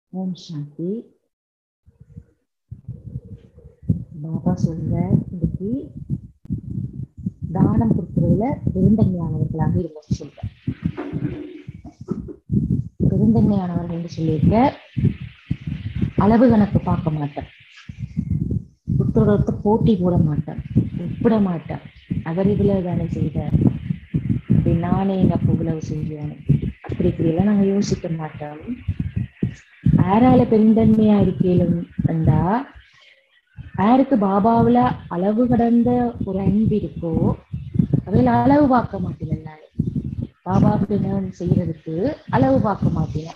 ஓம் சாந்தி பாபா சொல்ற இன்னைக்கு தானம் கொடுக்கறதுல பெருந்தன்மையானவர்களாக இருக்க சொல்ற பெருந்தன்மையானவர்கள் என்று சொல்லியிருக்க அளவு கணக்கு பார்க்க மாட்டேன் ஒருத்தரோட போட்டி போட மாட்டேன் ஒப்பிட மாட்டேன் அவர் இவ்வளவு தானே செய்தார் அப்படி நானே எங்க அப்போ இவ்வளவு செய்வேன் அப்படி இப்படி எல்லாம் நாங்க யோசிக்க மாட்டோம் யாரால பெருந்தன்மையா இருக்கலும் இருந்தா யாருக்கு பாபாவுல அளவு கடந்த ஒரு அன்பு இருக்கோ அவையில அளவு பார்க்க மாட்டேன் எல்லாரும் பாபாவுக்கு என்ன செய்யறதுக்கு அளவு பார்க்க மாட்டேன்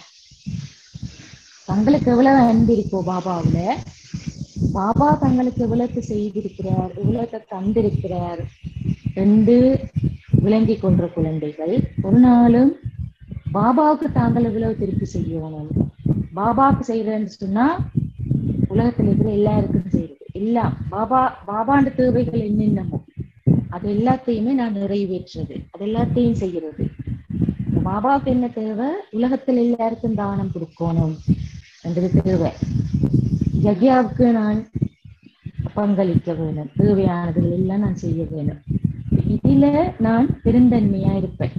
தங்களுக்கு எவ்வளவு அன்பு இருக்கோ பாபாவுல பாபா தங்களுக்கு எவ்வளவு செய்திருக்கிறார் எவ்வளவு தந்திருக்கிறார் என்று விளங்கி கொன்ற குழந்தைகள் ஒரு நாளும் பாபாவுக்கு தாங்கள் எவ்வளவு திருப்பி செய்யணும் பாபாவுக்கு செய்யறேன்னு சொன்னா உலகத்துல இருக்கிற எல்லாருக்கும் செய்யறது எல்லாம் பாபா பாபாண்ட தேவைகள் என்னென்னமோ அது எல்லாத்தையுமே நான் நிறைவேற்றுறது அது எல்லாத்தையும் செய்யறது பாபாவுக்கு என்ன தேவை உலகத்துல எல்லாருக்கும் தானம் கொடுக்கணும் என்றது தேவை யக்யாவுக்கு நான் பங்களிக்க வேணும் தேவையானதுகள் எல்லாம் நான் செய்ய வேணும் இதுல நான் பெருந்தன்மையா இருப்பேன்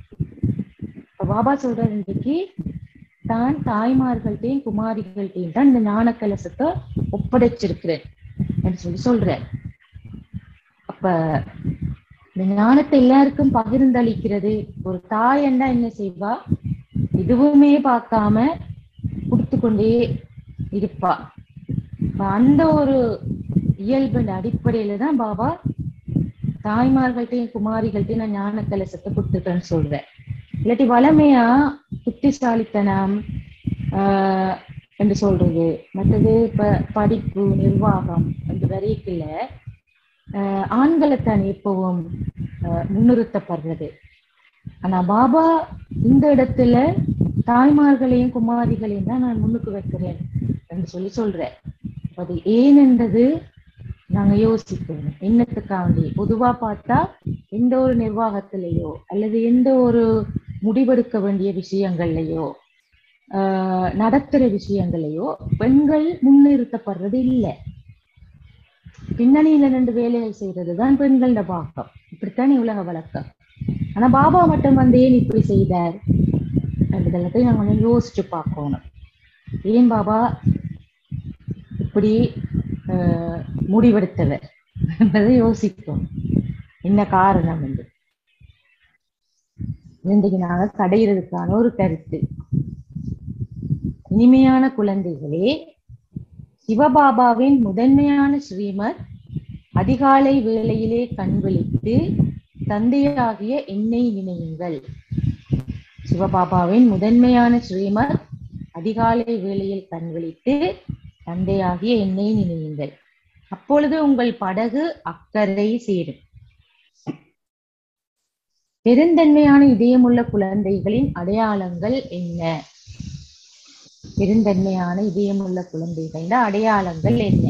பாபா சொல்ற இன்றைக்கு தான் தாய்மார்கள்ட்டையும் குமாரிகள்ட்டையும் தான் இந்த ஞான கலசத்தை ஒப்படைச்சிருக்கிறேன் என்று சொல்லி சொல்றேன் அப்ப இந்த ஞானத்தை எல்லாருக்கும் பகிர்ந்தளிக்கிறது ஒரு தாய் என்ன என்ன செய்வா எதுவுமே பார்க்காம கொடுத்து கொண்டே இருப்பா அந்த ஒரு இயல்பின் அடிப்படையில தான் பாபா தாய்மார்கள்ட்டையும் குமாரிகள்ட்டையும் நான் ஞான கலசத்தை கொடுத்துட்டேன்னு சொல்றேன் இல்லாட்டி வளமையா புத்திசாலித்தனம் ஆஹ் என்று சொல்றது மற்றது இப்ப படிப்பு நிர்வாகம் அந்த வரைக்குள்ள ஆஹ் ஆண்களைத்தான் எப்பவும் முன்னிறுத்தப்படுறது ஆனா பாபா இந்த இடத்துல தாய்மார்களையும் குமாரிகளையும் தான் நான் முன்னுக்கு வைக்கிறேன் என்று சொல்லி சொல்றேன் அது ஏன் என்றது நாங்க யோசிக்கணும் என்னத்துக்காண்டி பொதுவா பார்த்தா எந்த ஒரு நிர்வாகத்திலேயோ அல்லது எந்த ஒரு முடிவெடுக்க வேண்டிய விஷயங்கள்லயோ ஆஹ் நடத்துற விஷயங்களையோ பெண்கள் முன்னிறுத்தப்படுறது இல்லை பின்னணியில நின்று வேலைகள் செய்யறதுதான் பெண்களோட பாக்கம் இப்படித்தானே உலக வழக்கம் ஆனா பாபா மட்டும் வந்து ஏன் இப்படி செய்தார் அப்படின்றதை நாங்க கொஞ்சம் யோசிச்சு பார்க்கணும் ஏன் பாபா இப்படி முடிவெடுத்தவர் என்பதை யோசிக்கும் என்ன காரணம் என்று இன்றைக்கு நாங்க கடையிறதுக்கான ஒரு கருத்து இனிமையான குழந்தைகளே சிவபாபாவின் முதன்மையான ஸ்ரீமத் அதிகாலை வேளையிலே கண்விழித்து தந்தையாகிய என்னை நினையுங்கள் சிவபாபாவின் முதன்மையான ஸ்ரீமத் அதிகாலை வேளையில் கண்விழித்து தந்தையாகிய என்னை நினையுங்கள் அப்பொழுது உங்கள் படகு அக்கறை சேரும் பெருந்தன்மையான இதயமுள்ள குழந்தைகளின் அடையாளங்கள் என்ன பெருந்தன்மையான இதயமுள்ள குழந்தைகளின் அடையாளங்கள் என்ன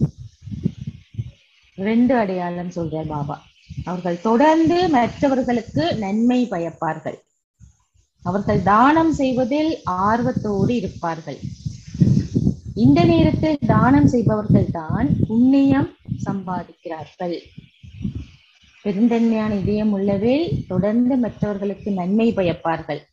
ரெண்டு அடையாளம் சொல்ற பாபா அவர்கள் தொடர்ந்து மற்றவர்களுக்கு நன்மை பயப்பார்கள் அவர்கள் தானம் செய்வதில் ஆர்வத்தோடு இருப்பார்கள் இந்த நேரத்தில் தானம் செய்பவர்கள் தான் புண்ணியம் சம்பாதிக்கிறார்கள் பெருந்தன்மையான இதயம் உள்ளவில் தொடர்ந்து மற்றவர்களுக்கு நன்மை பயப்பார்கள்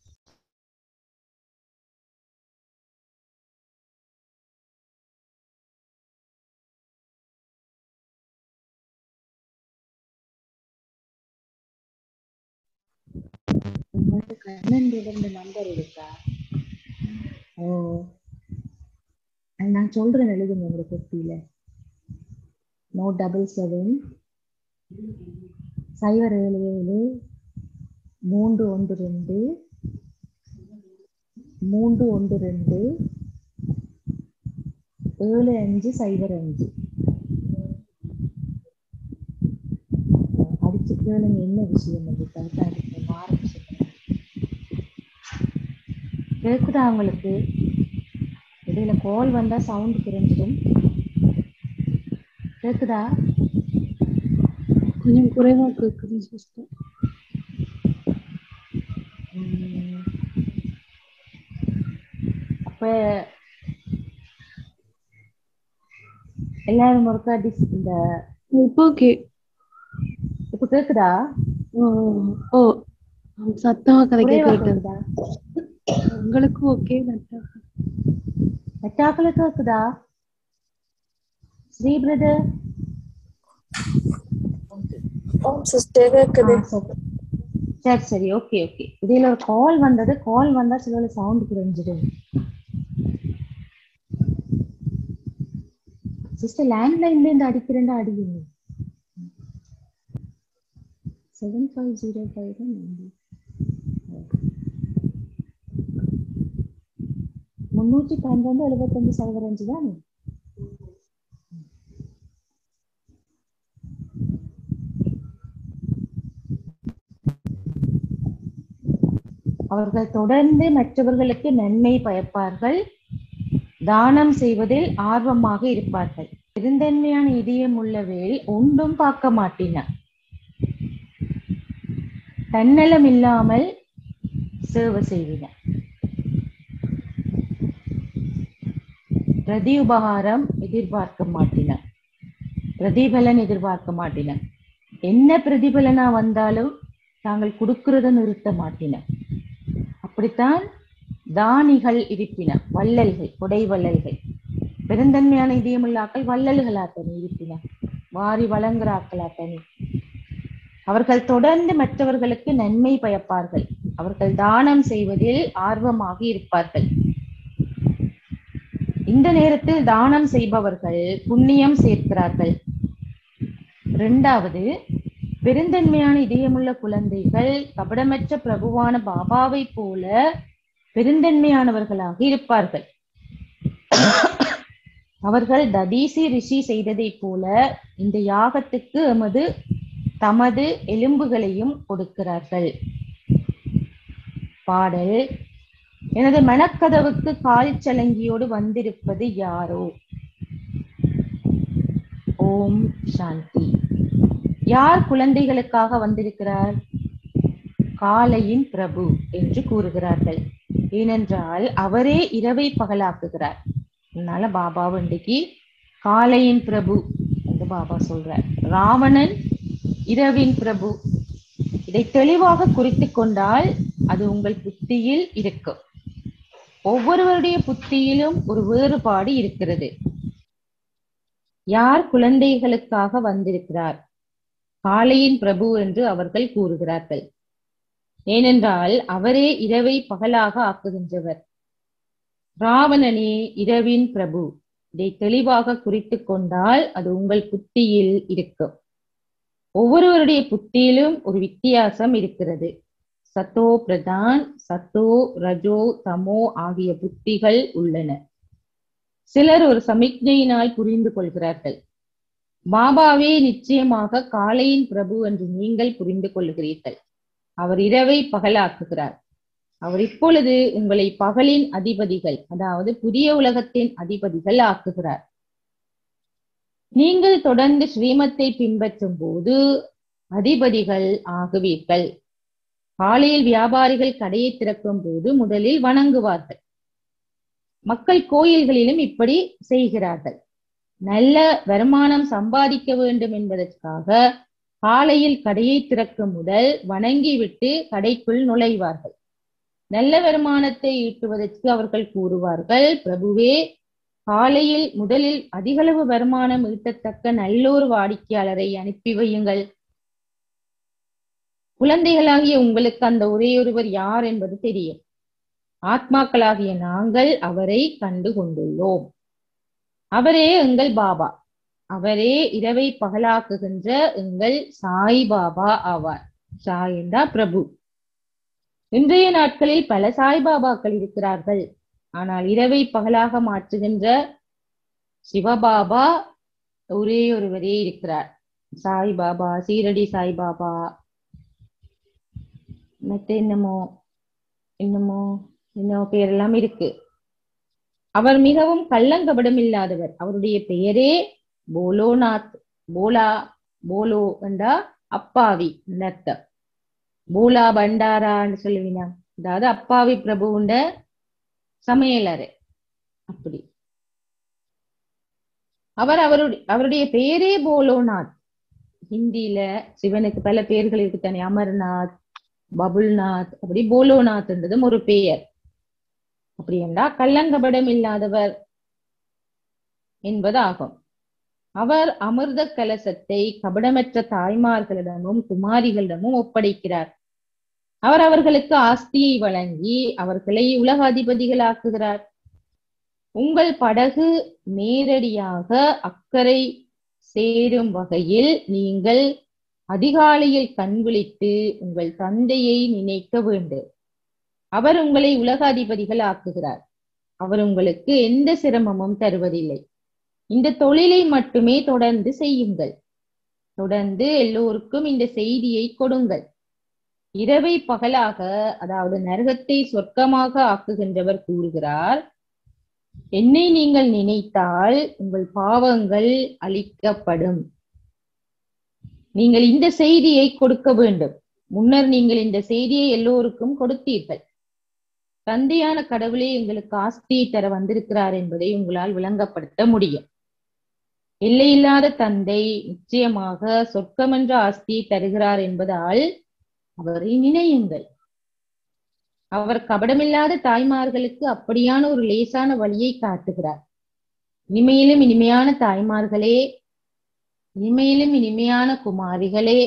கண்ணன் இரண்டு நம்பர் இருக்கா ஓ நான் சொல்றேன் எழுதுங்க உங்களோட பெட்டியில நோ டபுள் செவன் சைபர் ஏழு ஏழு மூன்று ஒன்று ரெண்டு மூன்று ஒன்று ரெண்டு ஏழு அஞ்சு சைபர் அஞ்சு அடிச்சு கேளுங்க என்ன விஷயம் அது கரெக்டா இருக்கு ஆரம்பிச்சு கேக்குதா உங்களுக்கு இடையில கால் வந்தா சவுண்ட் குறைஞ்சிடும் கேக்குதா கொஞ்சம் குறைவா கேக்குது சிஸ்டர் அப்ப எல்லாரும் ஒருக்கா டிஸ் இந்த இப்போ ஓகே இப்ப கேக்குதா ஓ ஓ சத்தமா கதைக்க குறைவா கேட்டது கேக்குதா உங்களுக்கும் ஓகே மெட்டாக்கள கேக்குதா ஸ்ரீ பிரதர் ஓம் சிஸ்டர் கேக்குது சரி சரி ஓகே ஓகே இதுல ஒரு கால் வந்தது கால் வந்தா சில சவுண்ட் குறைஞ்சிடும் சிஸ்டர் லேண்ட்லைன்ல இருந்து அடிக்கிறேன்டா அடிக்குங்க செவன் ஃபைவ் ஜீரோ ஃபைவ் தான் number. முன்னூற்றி பன்னெண்டு எழுபத்தஞ்சு சைபர் அஞ்சு தானே அவர்கள் தொடர்ந்து மற்றவர்களுக்கு நன்மை பயப்பார்கள் தானம் செய்வதில் ஆர்வமாக இருப்பார்கள் பெருந்தன்மையான இதயம் உள்ளவேள் ஒன்றும் பார்க்க மாட்டின தன்னலம் இல்லாமல் சேவை செய்வின பிரதி உபகாரம் எதிர்பார்க்க மாட்டின பிரதிபலன் எதிர்பார்க்க மாட்டின என்ன பிரதிபலனா வந்தாலும் தாங்கள் கொடுக்கிறத நிறுத்த மாட்டின அப்படித்தான் தானிகள் இருப்பின வள்ளல்கள் கொடை வள்ளல்கள் பெருந்தன்மையான இதயமுள்ளாக்கள் வள்ளல்களாத்தனி இருப்பின வாரி வழங்குறாக்களாத்தனி அவர்கள் தொடர்ந்து மற்றவர்களுக்கு நன்மை பயப்பார்கள் அவர்கள் தானம் செய்வதில் ஆர்வமாக இருப்பார்கள் இந்த நேரத்தில் தானம் செய்பவர்கள் புண்ணியம் சேர்க்கிறார்கள் இரண்டாவது பெருந்தன்மையான இதயமுள்ள குழந்தைகள் கபடமற்ற பிரபுவான பாபாவை போல பெருந்தன்மையானவர்களாக இருப்பார்கள் அவர்கள் ததீசி ரிஷி செய்ததைப் போல இந்த யாகத்துக்கு எமது தமது எலும்புகளையும் கொடுக்கிறார்கள் பாடல் எனது மனக்கதவுக்கு கால் சலங்கியோடு வந்திருப்பது யாரோ ஓம் சாந்தி யார் குழந்தைகளுக்காக வந்திருக்கிறார் காலையின் பிரபு என்று கூறுகிறார்கள் ஏனென்றால் அவரே இரவை பகலாக்குகிறார் அதனால பாபா இன்றைக்கு காலையின் பிரபு என்று பாபா சொல்றார் ராவணன் இரவின் பிரபு இதை தெளிவாக குறித்து கொண்டால் அது உங்கள் புத்தியில் இருக்கும் ஒவ்வொருவருடைய புத்தியிலும் ஒரு வேறுபாடு இருக்கிறது யார் குழந்தைகளுக்காக வந்திருக்கிறார் காலையின் பிரபு என்று அவர்கள் கூறுகிறார்கள் ஏனென்றால் அவரே இரவை பகலாக ஆக்குகின்றவர் ராவணனே இரவின் பிரபு இதை தெளிவாக குறித்து கொண்டால் அது உங்கள் புத்தியில் இருக்கும் ஒவ்வொருவருடைய புத்தியிலும் ஒரு வித்தியாசம் இருக்கிறது சத்தோ பிரதான் சத்தோ ரஜோ தமோ ஆகிய புத்திகள் உள்ளன சிலர் ஒரு சமிக்ஞையினால் புரிந்து கொள்கிறார்கள் பாபாவே நிச்சயமாக காலையின் பிரபு என்று நீங்கள் புரிந்து கொள்கிறீர்கள் அவர் இரவை பகலாக்குகிறார் அவர் இப்பொழுது உங்களை பகலின் அதிபதிகள் அதாவது புதிய உலகத்தின் அதிபதிகள் ஆக்குகிறார் நீங்கள் தொடர்ந்து ஸ்ரீமத்தை பின்பற்றும் போது அதிபதிகள் ஆகுவீர்கள் காலையில் வியாபாரிகள் கடையை திறக்கும் போது முதலில் வணங்குவார்கள் மக்கள் கோயில்களிலும் இப்படி செய்கிறார்கள் நல்ல வருமானம் சம்பாதிக்க வேண்டும் என்பதற்காக காலையில் கடையை திறக்கும் முதல் வணங்கிவிட்டு கடைக்குள் நுழைவார்கள் நல்ல வருமானத்தை ஈட்டுவதற்கு அவர்கள் கூறுவார்கள் பிரபுவே காலையில் முதலில் அதிகளவு வருமானம் ஈட்டத்தக்க நல்லோர் வாடிக்கையாளரை அனுப்பி வையுங்கள் குழந்தைகளாகிய உங்களுக்கு அந்த ஒரேயொருவர் யார் என்பது தெரியும் ஆத்மாக்களாகிய நாங்கள் அவரை கண்டு கொண்டுள்ளோம் அவரே எங்கள் பாபா அவரே இரவை பகலாக்குகின்ற எங்கள் சாய் பாபா ஆவார் சாய் என்றா பிரபு இன்றைய நாட்களில் பல சாய்பாபாக்கள் இருக்கிறார்கள் ஆனால் இரவை பகலாக மாற்றுகின்ற சிவபாபா ஒரே ஒருவரே இருக்கிறார் சாய்பாபா சீரடி சாய்பாபா மத்த என்னமோ என்னமோ இன்னும் பேரெல்லாம் இருக்கு அவர் மிகவும் கள்ளங்கபடம் இல்லாதவர் அவருடைய பெயரே போலோநாத் போலா போலோ என்றா அப்பாவி அர்த்தம் பூலா பண்டாரான்னு சொல்லுவீனா அதாவது அப்பாவி பிரபுண்ட சமையலறை அப்படி அவர் அவருடைய அவருடைய பெயரே போலோநாத் ஹிந்தியில சிவனுக்கு பல பெயர்கள் இருக்கு தானே அமர்நாத் பபுல்நாத் அப்படி போலோநாத்ன்றதும் ஒரு பெயர் அப்படி என்றா கள்ளங்கபடம் இல்லாதவர் என்பதாகும் அவர் அமிர்த கலசத்தை கபடமற்ற தாய்மார்களிடமும் குமாரிகளிடமும் ஒப்படைக்கிறார் அவர் அவர்களுக்கு ஆஸ்தியை வழங்கி அவர்களை உலக அதிபதிகளாக்குகிறார் உங்கள் படகு நேரடியாக அக்கறை சேரும் வகையில் நீங்கள் அதிகாலையில் கண் விழித்து உங்கள் தந்தையை நினைக்க வேண்டும் அவர் உங்களை உலக அதிபதிகள் ஆக்குகிறார் அவர் உங்களுக்கு எந்த சிரமமும் தருவதில்லை இந்த தொழிலை மட்டுமே தொடர்ந்து செய்யுங்கள் தொடர்ந்து எல்லோருக்கும் இந்த செய்தியை கொடுங்கள் இரவை பகலாக அதாவது நரகத்தை சொர்க்கமாக ஆக்குகின்றவர் கூறுகிறார் என்னை நீங்கள் நினைத்தால் உங்கள் பாவங்கள் அழிக்கப்படும் நீங்கள் இந்த செய்தியை கொடுக்க வேண்டும் முன்னர் நீங்கள் இந்த செய்தியை எல்லோருக்கும் கொடுத்தீர்கள் தந்தையான கடவுளே எங்களுக்கு ஆஸ்தியை தர வந்திருக்கிறார் என்பதை உங்களால் விளங்கப்படுத்த முடியும் எல்லையில்லாத தந்தை நிச்சயமாக சொர்க்கமென்ற ஆஸ்தியை தருகிறார் என்பதால் அவரை நினையுங்கள் அவர் கபடமில்லாத தாய்மார்களுக்கு அப்படியான ஒரு லேசான வழியை காட்டுகிறார் இனிமையிலும் இனிமையான தாய்மார்களே இனிமையிலும் இனிமையான குமாரிகளே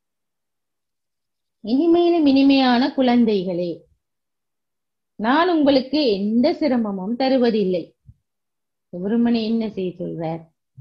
இனிமையிலும் இனிமையான குழந்தைகளே நான் உங்களுக்கு எந்த சிரமமும் தருவதில்லை சுப்பிரமணி என்ன செய்ய சொல்றார்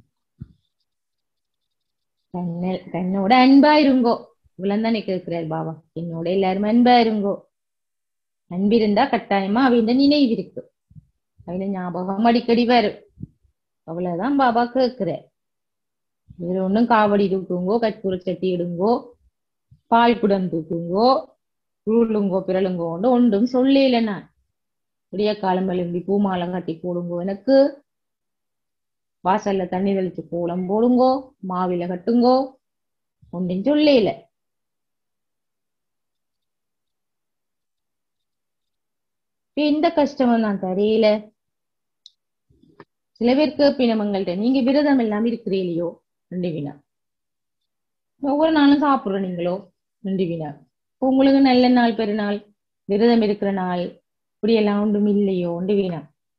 தன்ன- தன்னோட அன்பா இருங்கோ இவ்வளவுதானே கேட்கிறார் பாபா என்னோட எல்லாரும் அன்பா இருங்கோ அன்பிருந்தா கட்டாயமா அவன் நினைவு இருக்கு அவன ஞாபகம் அடிக்கடி வரும் அவ்வளவுதான் பாபா கேட்கிறார் வேற ஒண்ணும் காவடி தூக்குங்கோ கற்பூர சட்டி இடுங்கோ பால் குடம் தூக்குங்கோ உருளுங்கோ பிறலுங்கோன்னு ஒன்றும் சொல்லல நான் விடிய காலம் எழும்பி பூமாலை கட்டி போடுங்கோ எனக்கு வாசல்ல தண்ணி தெளிச்சு கோலம் போடுங்கோ மாவில கட்டுங்கோ ஒன்றும் சொல்லல இப்ப எந்த கஷ்டமும் நான் தெரியல சில பேருக்கு பிணமங்கள்ட்ட நீங்க விரதம் எல்லாம் இருக்கிறீங்களோ ரெண்டு வினா ஒவ்வொரு நாளும் சாப்பிடுற நீங்களோ ரெண்டு வினா இப்ப உங்களுக்கு நல்ல நாள் பெருநாள் விரதம் இருக்கிற நாள் இப்படி எல்லாம் ஒன்றும் இல்லையோ ஒன்று வீணா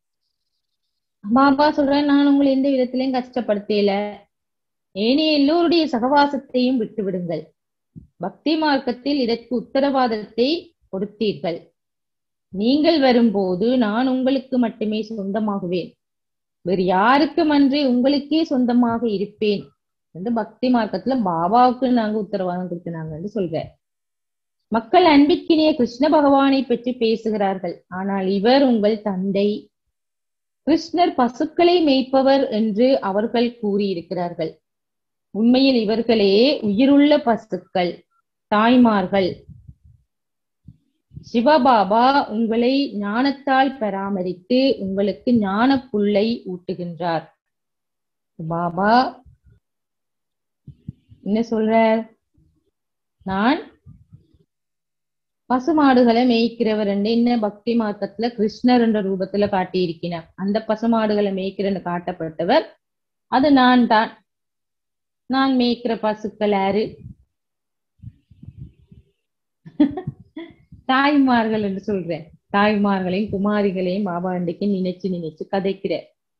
பாபா சொல்றேன் நான் உங்களை எந்த விதத்திலையும் கஷ்டப்படுத்தல ஏனைய எல்லோருடைய சகவாசத்தையும் விட்டு விடுங்கள் பக்தி மார்க்கத்தில் இதற்கு உத்தரவாதத்தை கொடுத்தீர்கள் நீங்கள் வரும்போது நான் உங்களுக்கு மட்டுமே சொந்தமாகுவேன் வேறு யாருக்கும் அன்றி உங்களுக்கே சொந்தமாக இருப்பேன் என்று பக்தி மார்க்கத்துல பாபாவுக்கு நாங்க உத்தரவாதம் கொடுத்தினாங்கன்னு சொல்ற மக்கள் அன்பிற்கினிய கிருஷ்ண பகவானை பற்றி பேசுகிறார்கள் ஆனால் இவர் உங்கள் தந்தை கிருஷ்ணர் பசுக்களை மேய்ப்பவர் என்று அவர்கள் கூறியிருக்கிறார்கள் உண்மையில் இவர்களே உயிருள்ள பசுக்கள் தாய்மார்கள் சிவபாபா உங்களை ஞானத்தால் பராமரித்து உங்களுக்கு ஞான புல்லை ஊட்டுகின்றார் பாபா என்ன சொல்றார் நான் பசுமாடுகளை மேய்க்கிறவர் என்று என்ன பக்தி மார்க்கத்துல கிருஷ்ணர் என்ற ரூபத்துல காட்டியிருக்கிறார் அந்த பசுமாடுகளை மேய்க்கிறன்னு காட்டப்பட்டவர் அது நான் தான் நான் மேய்க்கிற பசுக்கள் யாரு தாய்மார்கள் என்று சொல்றேன் தாய்மார்களையும் குமாரிகளையும் பாபா இன்றைக்கு நினைச்சு நினைச்சு கதைக்கிற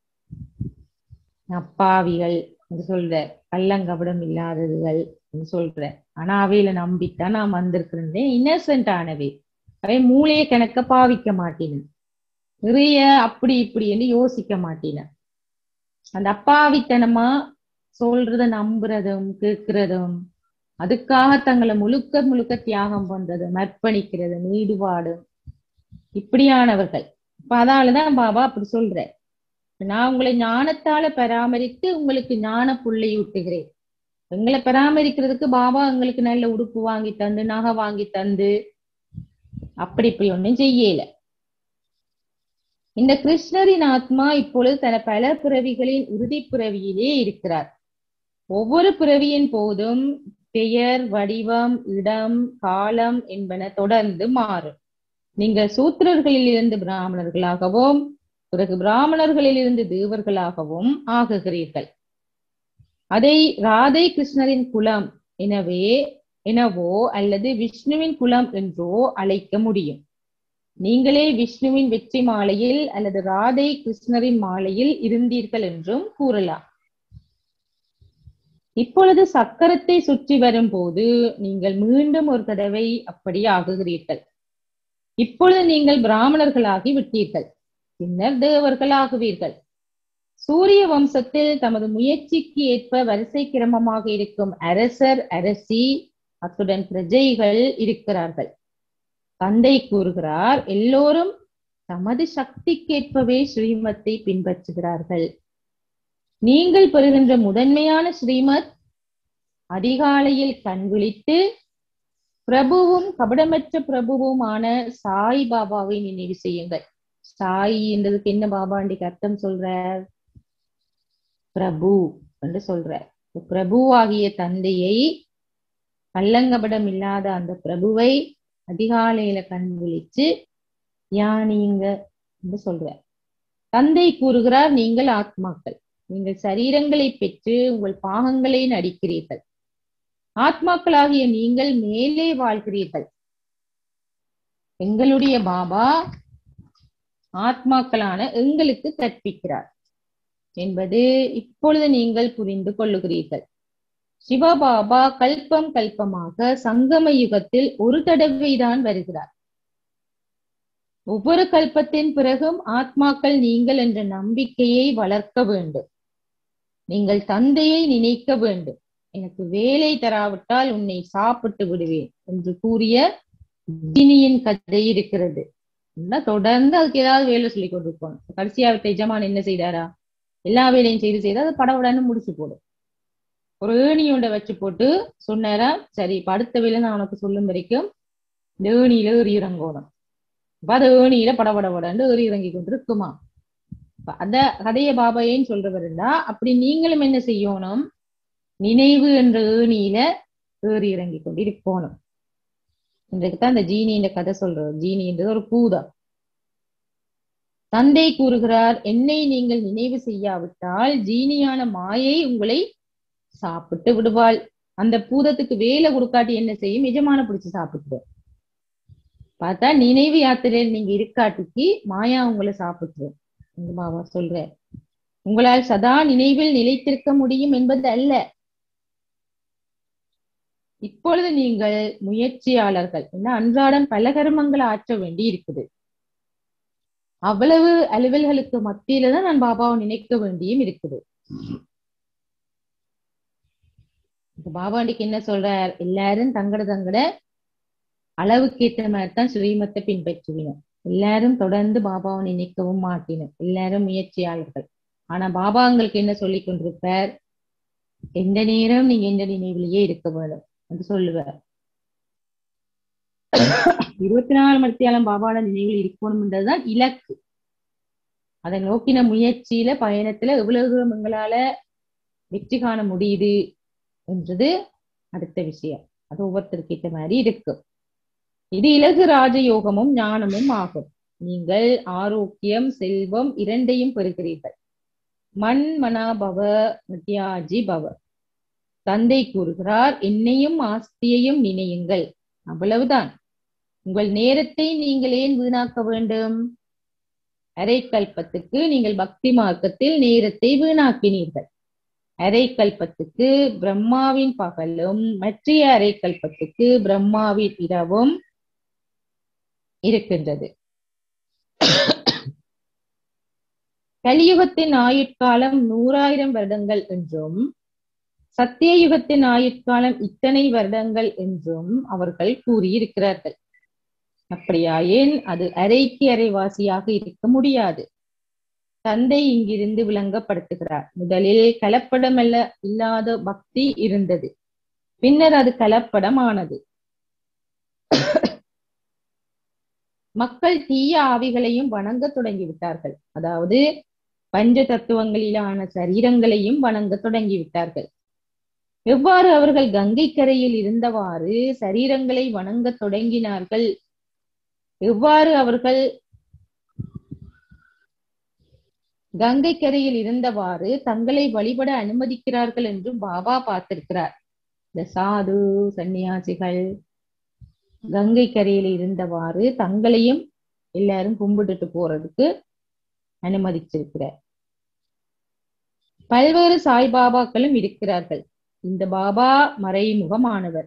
அப்பாவிகள் என்று சொல்ற கள்ளங்கபடம் இல்லாததுகள் என்று சொல்ற ஆனா அவையில நம்பித்தான் நான் வந்திருக்கிறேன் இன்னசென்ட் ஆனவை அவை மூளைய கணக்க பாவிக்க மாட்டேன் நிறைய அப்படி இப்படி என்று யோசிக்க மாட்டேன் அந்த அப்பாவித்தனமா சொல்றத நம்புறதும் கேட்கிறதும் அதுக்காக தங்களை முழுக்க முழுக்க தியாகம் பண்றதும் அர்ப்பணிக்கிறதும் ஈடுபாடும் இப்படியானவர்கள் இப்ப அதாலதான் பாபா அப்படி சொல்ற நான் உங்களை ஞானத்தால பராமரித்து உங்களுக்கு ஞான புள்ளை ஊட்டுகிறேன் எங்களை பராமரிக்கிறதுக்கு பாபா எங்களுக்கு நல்ல உடுப்பு வாங்கி தந்து நகை வாங்கி தந்து அப்படி இப்படி ஒண்ணும் செய்யல இந்த கிருஷ்ணரின் ஆத்மா இப்பொழுது தன பல பிறவிகளின் உறுதி பிறவியிலே இருக்கிறார் ஒவ்வொரு பிறவியின் போதும் பெயர் வடிவம் இடம் காலம் என்பன தொடர்ந்து மாறும் நீங்கள் சூத்திரர்களில் இருந்து பிராமணர்களாகவும் பிறகு பிராமணர்களில் இருந்து தேவர்களாகவும் ஆகுகிறீர்கள் அதை ராதை கிருஷ்ணரின் குலம் எனவே எனவோ அல்லது விஷ்ணுவின் குலம் என்றோ அழைக்க முடியும் நீங்களே விஷ்ணுவின் வெற்றி மாலையில் அல்லது ராதை கிருஷ்ணரின் மாலையில் இருந்தீர்கள் என்றும் கூறலாம் இப்பொழுது சக்கரத்தை சுற்றி வரும்போது நீங்கள் மீண்டும் ஒரு தடவை அப்படி ஆகுகிறீர்கள் இப்பொழுது நீங்கள் பிராமணர்களாகி விட்டீர்கள் பின்னர் தேவர்கள் ஆகுவீர்கள் சூரிய வம்சத்தில் தமது முயற்சிக்கு ஏற்ப வரிசை கிரமமாக இருக்கும் அரசர் அரசி அத்துடன் பிரஜைகள் இருக்கிறார்கள் தந்தை கூறுகிறார் எல்லோரும் தமது சக்திக்கேற்பவே ஸ்ரீமத்தை பின்பற்றுகிறார்கள் நீங்கள் பெறுகின்ற முதன்மையான ஸ்ரீமத் அதிகாலையில் கண் விழித்து பிரபுவும் கபடமற்ற பிரபுவுமான சாய் பாபாவை நினைவு செய்யுங்கள் சாய் என்றதுக்கு என்ன பாபாண்டிக்கு அர்த்தம் சொல்றார் பிரபு என்று சொல்றார் பிரபுவாகிய தந்தையை கள்ளங்கபடம் இல்லாத அந்த பிரபுவை அதிகாலையில கண் விழிச்சு தியானிங்க என்று சொல்றார் தந்தை கூறுகிறார் நீங்கள் ஆத்மாக்கள் நீங்கள் சரீரங்களை பெற்று உங்கள் பாகங்களை நடிக்கிறீர்கள் ஆத்மாக்களாகிய நீங்கள் மேலே வாழ்கிறீர்கள் எங்களுடைய பாபா ஆத்மாக்களான எங்களுக்கு கற்பிக்கிறார் என்பது இப்பொழுது நீங்கள் புரிந்து கொள்ளுகிறீர்கள் சிவபாபா கல்பம் கல்பமாக சங்கம யுகத்தில் ஒரு தடவைதான் வருகிறார் ஒவ்வொரு கல்பத்தின் பிறகும் ஆத்மாக்கள் நீங்கள் என்ற நம்பிக்கையை வளர்க்க வேண்டும் நீங்கள் தந்தையை நினைக்க வேண்டும் எனக்கு வேலை தராவிட்டால் உன்னை சாப்பிட்டு விடுவேன் என்று கூறிய ஜினியின் கதை இருக்கிறது தொடர்ந்து அதுக்கு ஏதாவது வேலை சொல்லி கொண்டிருப்போம் கடைசியா எஜமான் என்ன செய்தாரா எல்லா வேலையும் செய்து செய்து அதை படவுடன்னு முடிச்சு போடும் ஒரு ஏணியோட வச்சு போட்டு சொன்னாரா சரி இப்ப அடுத்த வேலை நான் உனக்கு சொல்லும் வரைக்கும் இந்த ஏணியில ஏறி இறங்கணும் அப்ப அது ஏணியில படபடபடன்னு ஏறி இறங்கி கொண்டு இருக்குமா அந்த கதைய பாபா ஏன்னு சொல்றவருண்டா அப்படி நீங்களும் என்ன செய்யணும் நினைவு என்ற ஏணியில ஏறி இறங்கி கொண்டு இருக்கணும் இன்றைக்குதான் இந்த ஜீனின்ற கதை சொல்றது ஜீனின்றது ஒரு பூதம் தந்தை கூறுகிறார் என்னை நீங்கள் நினைவு செய்யாவிட்டால் ஜீனியான மாயை உங்களை சாப்பிட்டு விடுவாள் அந்த பூதத்துக்கு வேலை கொடுக்காட்டி என்ன செய்யும் எஜமான பிடிச்சு சாப்பிட்டுரும் பார்த்தா நினைவு யாத்திரையில் நீங்க இருக்காட்டிக்கு மாயா உங்களை சாப்பிட்டுரும் எங்க பாபா சொல்ற உங்களால் சதா நினைவில் நிலைத்திருக்க முடியும் என்பது அல்ல இப்பொழுது நீங்கள் முயற்சியாளர்கள் என்ன அன்றாடம் பல கர்மங்களை ஆற்ற வேண்டி இருக்குது அவ்வளவு அலுவல்களுக்கு மத்தியில தான் நான் பாபாவை நினைக்க வேண்டியும் இருக்குது பாபாண்டிக்கு என்ன சொல்றார் எல்லாரும் தங்கட தங்கட அளவுக்கு ஏற்ற மாதிரி தான் ஸ்ரீமத்தை பின்பற்றுவினோம் எல்லாரும் தொடர்ந்து பாபாவை நினைக்கவும் மாட்டினோம் எல்லாரும் முயற்சியாளர்கள் ஆனா பாபா உங்களுக்கு என்ன சொல்லி கொண்டிருப்பார் எந்த நேரம் நீங்க எந்த நினைவிலேயே இருக்க வேணும் என்று சொல்லுவார் இருபத்தி நாலு மணித்தியாலம் பாபாவோட நினைவில் இருக்கணும்ன்றதுதான் இலக்கு அதை நோக்கின முயற்சியில பயணத்துல எவ்வளவு தூரம் எங்களால வெற்றி காண முடியுது என்றது அடுத்த விஷயம் அது ஒவ்வொருத்தருக்கிட்ட மாதிரி இருக்கும் இது இலகு ராஜயோகமும் ஞானமும் ஆகும் நீங்கள் ஆரோக்கியம் செல்வம் இரண்டையும் பெறுகிறீர்கள் மண் மனாபவ நித்யாஜி பவ தந்தை கூறுகிறார் என்னையும் ஆஸ்தியையும் நினையுங்கள் அவ்வளவுதான் உங்கள் நேரத்தை நீங்கள் ஏன் வீணாக்க வேண்டும் அரை கல்பத்துக்கு நீங்கள் பக்தி மார்க்கத்தில் நேரத்தை வீணாக்கினீர்கள் அரை கல்பத்துக்கு பிரம்மாவின் பகலும் மற்றைய அரை கல்பத்துக்கு பிரம்மாவின் இரவும் இருக்கின்றது கலியுகத்தின் ஆயுட்காலம் நூறாயிரம் வருடங்கள் என்றும் சத்திய யுகத்தின் ஆயுட்காலம் இத்தனை வருடங்கள் என்றும் அவர்கள் கூறியிருக்கிறார்கள் அப்படியாயின் அது அரைக்கு அரைவாசியாக இருக்க முடியாது தந்தை இங்கிருந்து விளங்கப்படுத்துகிறார் முதலில் கலப்படமல்ல இல்லாத பக்தி இருந்தது பின்னர் அது கலப்படமானது மக்கள் தீய ஆவிகளையும் வணங்க தொடங்கிவிட்டார்கள் அதாவது பஞ்ச தத்துவங்களிலான சரீரங்களையும் வணங்க தொடங்கிவிட்டார்கள் எவ்வாறு அவர்கள் கங்கை கரையில் இருந்தவாறு சரீரங்களை வணங்க தொடங்கினார்கள் எவ்வாறு அவர்கள் கங்கை கரையில் இருந்தவாறு தங்களை வழிபட அனுமதிக்கிறார்கள் என்று பாபா பார்த்திருக்கிறார் இந்த சாது சன்னியாசிகள் கங்கை கரையில் இருந்தவாறு தங்களையும் எல்லாரும் கும்பிட்டுட்டு போறதுக்கு அனுமதிச்சிருக்கிறார் பல்வேறு சாய்பாபாக்களும் இருக்கிறார்கள் இந்த பாபா மறைமுகமானவர்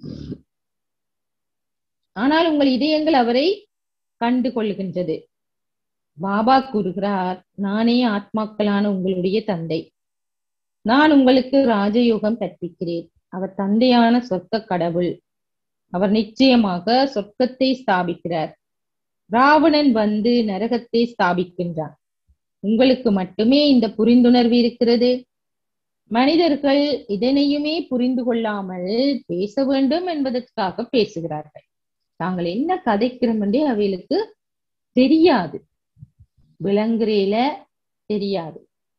ஆனால் உங்கள் இதயங்கள் அவரை கண்டு கொள்ளுகின்றது பாபா கூறுகிறார் நானே ஆத்மாக்களான உங்களுடைய தந்தை நான் உங்களுக்கு ராஜயோகம் கற்பிக்கிறேன் அவர் தந்தையான சொர்க்க கடவுள் அவர் நிச்சயமாக சொர்க்கத்தை ஸ்தாபிக்கிறார் ராவணன் வந்து நரகத்தை ஸ்தாபிக்கின்றான் உங்களுக்கு மட்டுமே இந்த புரிந்துணர்வு இருக்கிறது மனிதர்கள் இதனையுமே புரிந்து கொள்ளாமல் பேச வேண்டும் என்பதற்காக பேசுகிறார்கள் தாங்கள் என்ன கதைக்கிறோம் என்றே அவைகளுக்கு தெரியாது விலங்குறையில தெரியாது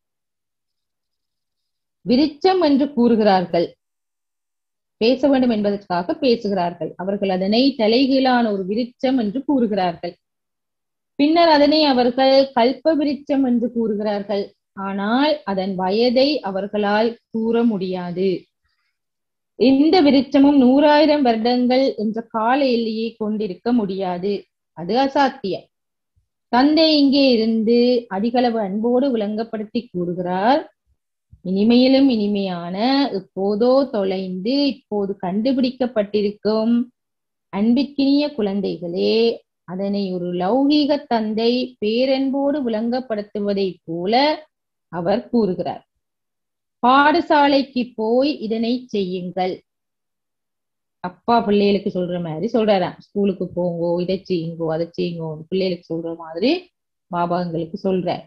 விருச்சம் என்று கூறுகிறார்கள் பேச வேண்டும் என்பதற்காக பேசுகிறார்கள் அவர்கள் அதனை தலைகீழான ஒரு விருச்சம் என்று கூறுகிறார்கள் பின்னர் அதனை அவர்கள் கல்ப விருச்சம் என்று கூறுகிறார்கள் ஆனால் அதன் வயதை அவர்களால் கூற முடியாது எந்த விருட்சமும் நூறாயிரம் வருடங்கள் என்ற கால எல்லையை கொண்டிருக்க முடியாது அது அசாத்தியம் தந்தை இங்கே இருந்து அதிகளவு அன்போடு விளங்கப்படுத்தி கூறுகிறார் இனிமையிலும் இனிமையான இப்போதோ தொலைந்து இப்போது கண்டுபிடிக்கப்பட்டிருக்கும் அன்பிற்கினிய குழந்தைகளே அதனை ஒரு லௌகீக தந்தை பேரன்போடு விளங்கப்படுத்துவதைப் போல அவர் கூறுகிறார் பாடசாலைக்கு போய் இதனை செய்யுங்கள் அப்பா பிள்ளைகளுக்கு சொல்ற மாதிரி சொல்றாராம் ஸ்கூலுக்கு போங்கோ இதை செய்யுங்கோ அதை செய்யுங்கோ பிள்ளைகளுக்கு சொல்ற மாதிரி பாபா எங்களுக்கு சொல்றார்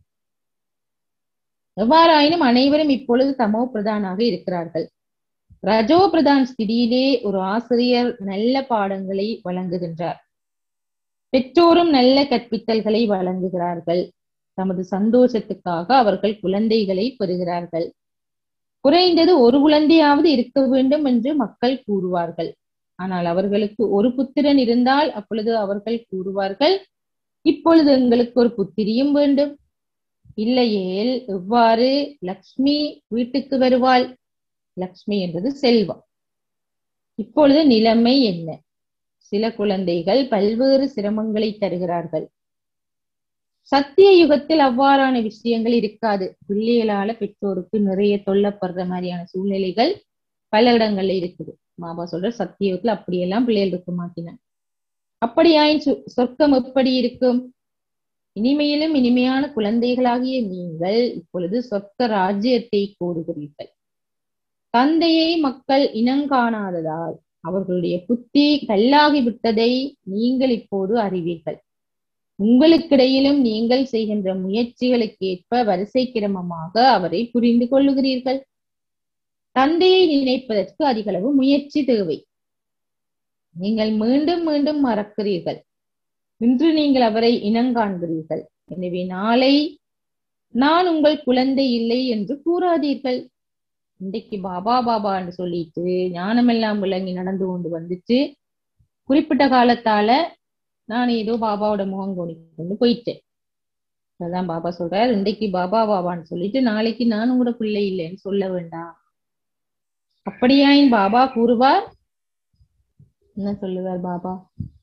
எவ்வாறாயினும் அனைவரும் இப்பொழுது தமோ பிரதானாக இருக்கிறார்கள் ரஜோ பிரதான் ஸ்திதியிலே ஒரு ஆசிரியர் நல்ல பாடங்களை வழங்குகின்றார் பெற்றோரும் நல்ல கற்பித்தல்களை வழங்குகிறார்கள் தமது சந்தோஷத்துக்காக அவர்கள் குழந்தைகளை பெறுகிறார்கள் குறைந்தது ஒரு குழந்தையாவது இருக்க வேண்டும் என்று மக்கள் கூறுவார்கள் ஆனால் அவர்களுக்கு ஒரு புத்திரன் இருந்தால் அப்பொழுது அவர்கள் கூறுவார்கள் இப்பொழுது எங்களுக்கு ஒரு புத்திரியும் வேண்டும் இல்லையேல் எவ்வாறு லக்ஷ்மி வீட்டுக்கு வருவாள் லக்ஷ்மி என்பது செல்வம் இப்பொழுது நிலைமை என்ன சில குழந்தைகள் பல்வேறு சிரமங்களை தருகிறார்கள் சத்திய யுகத்தில் அவ்வாறான விஷயங்கள் இருக்காது பிள்ளைகளால பெற்றோருக்கு நிறைய தொல்லப்படுற மாதிரியான சூழ்நிலைகள் பல இடங்கள்ல இருக்குது பாபா சொல்ற சத்திய யுகத்துல அப்படியெல்லாம் பிள்ளைகள் இருக்க மாட்டின அப்படியாயின் சொர்க்கம் எப்படி இருக்கும் இனிமையிலும் இனிமையான குழந்தைகளாகிய நீங்கள் இப்பொழுது சொர்க்க ராஜ்யத்தை கோருகிறீர்கள் தந்தையை மக்கள் இனங்காணாததால் அவர்களுடைய புத்தி கல்லாகி விட்டதை நீங்கள் இப்போது அறிவீர்கள் உங்களுக்கிடையிலும் நீங்கள் செய்கின்ற முயற்சிகளுக்கு ஏற்ப வரிசை கிரமமாக அவரை புரிந்து கொள்ளுகிறீர்கள் தந்தையை நினைப்பதற்கு அதிகளவு முயற்சி தேவை நீங்கள் மீண்டும் மீண்டும் மறக்கிறீர்கள் இன்று நீங்கள் அவரை இனங்காண்கிறீர்கள் எனவே நாளை நான் உங்கள் குழந்தை இல்லை என்று கூறாதீர்கள் இன்றைக்கு பாபா பாபா என்று சொல்லிட்டு ஞானமெல்லாம் விளங்கி நடந்து கொண்டு வந்துச்சு குறிப்பிட்ட காலத்தால நான் ஏதோ பாபாவோட முகம் கொண்டு போயிட்டேன் அதான் பாபா சொல்றார் இன்றைக்கு பாபா பாபான்னு சொல்லிட்டு நாளைக்கு நான் உங்களோட பிள்ளை இல்லைன்னு சொல்ல வேண்டாம் அப்படியாயின் பாபா கூறுவார் என்ன சொல்லுவார் பாபா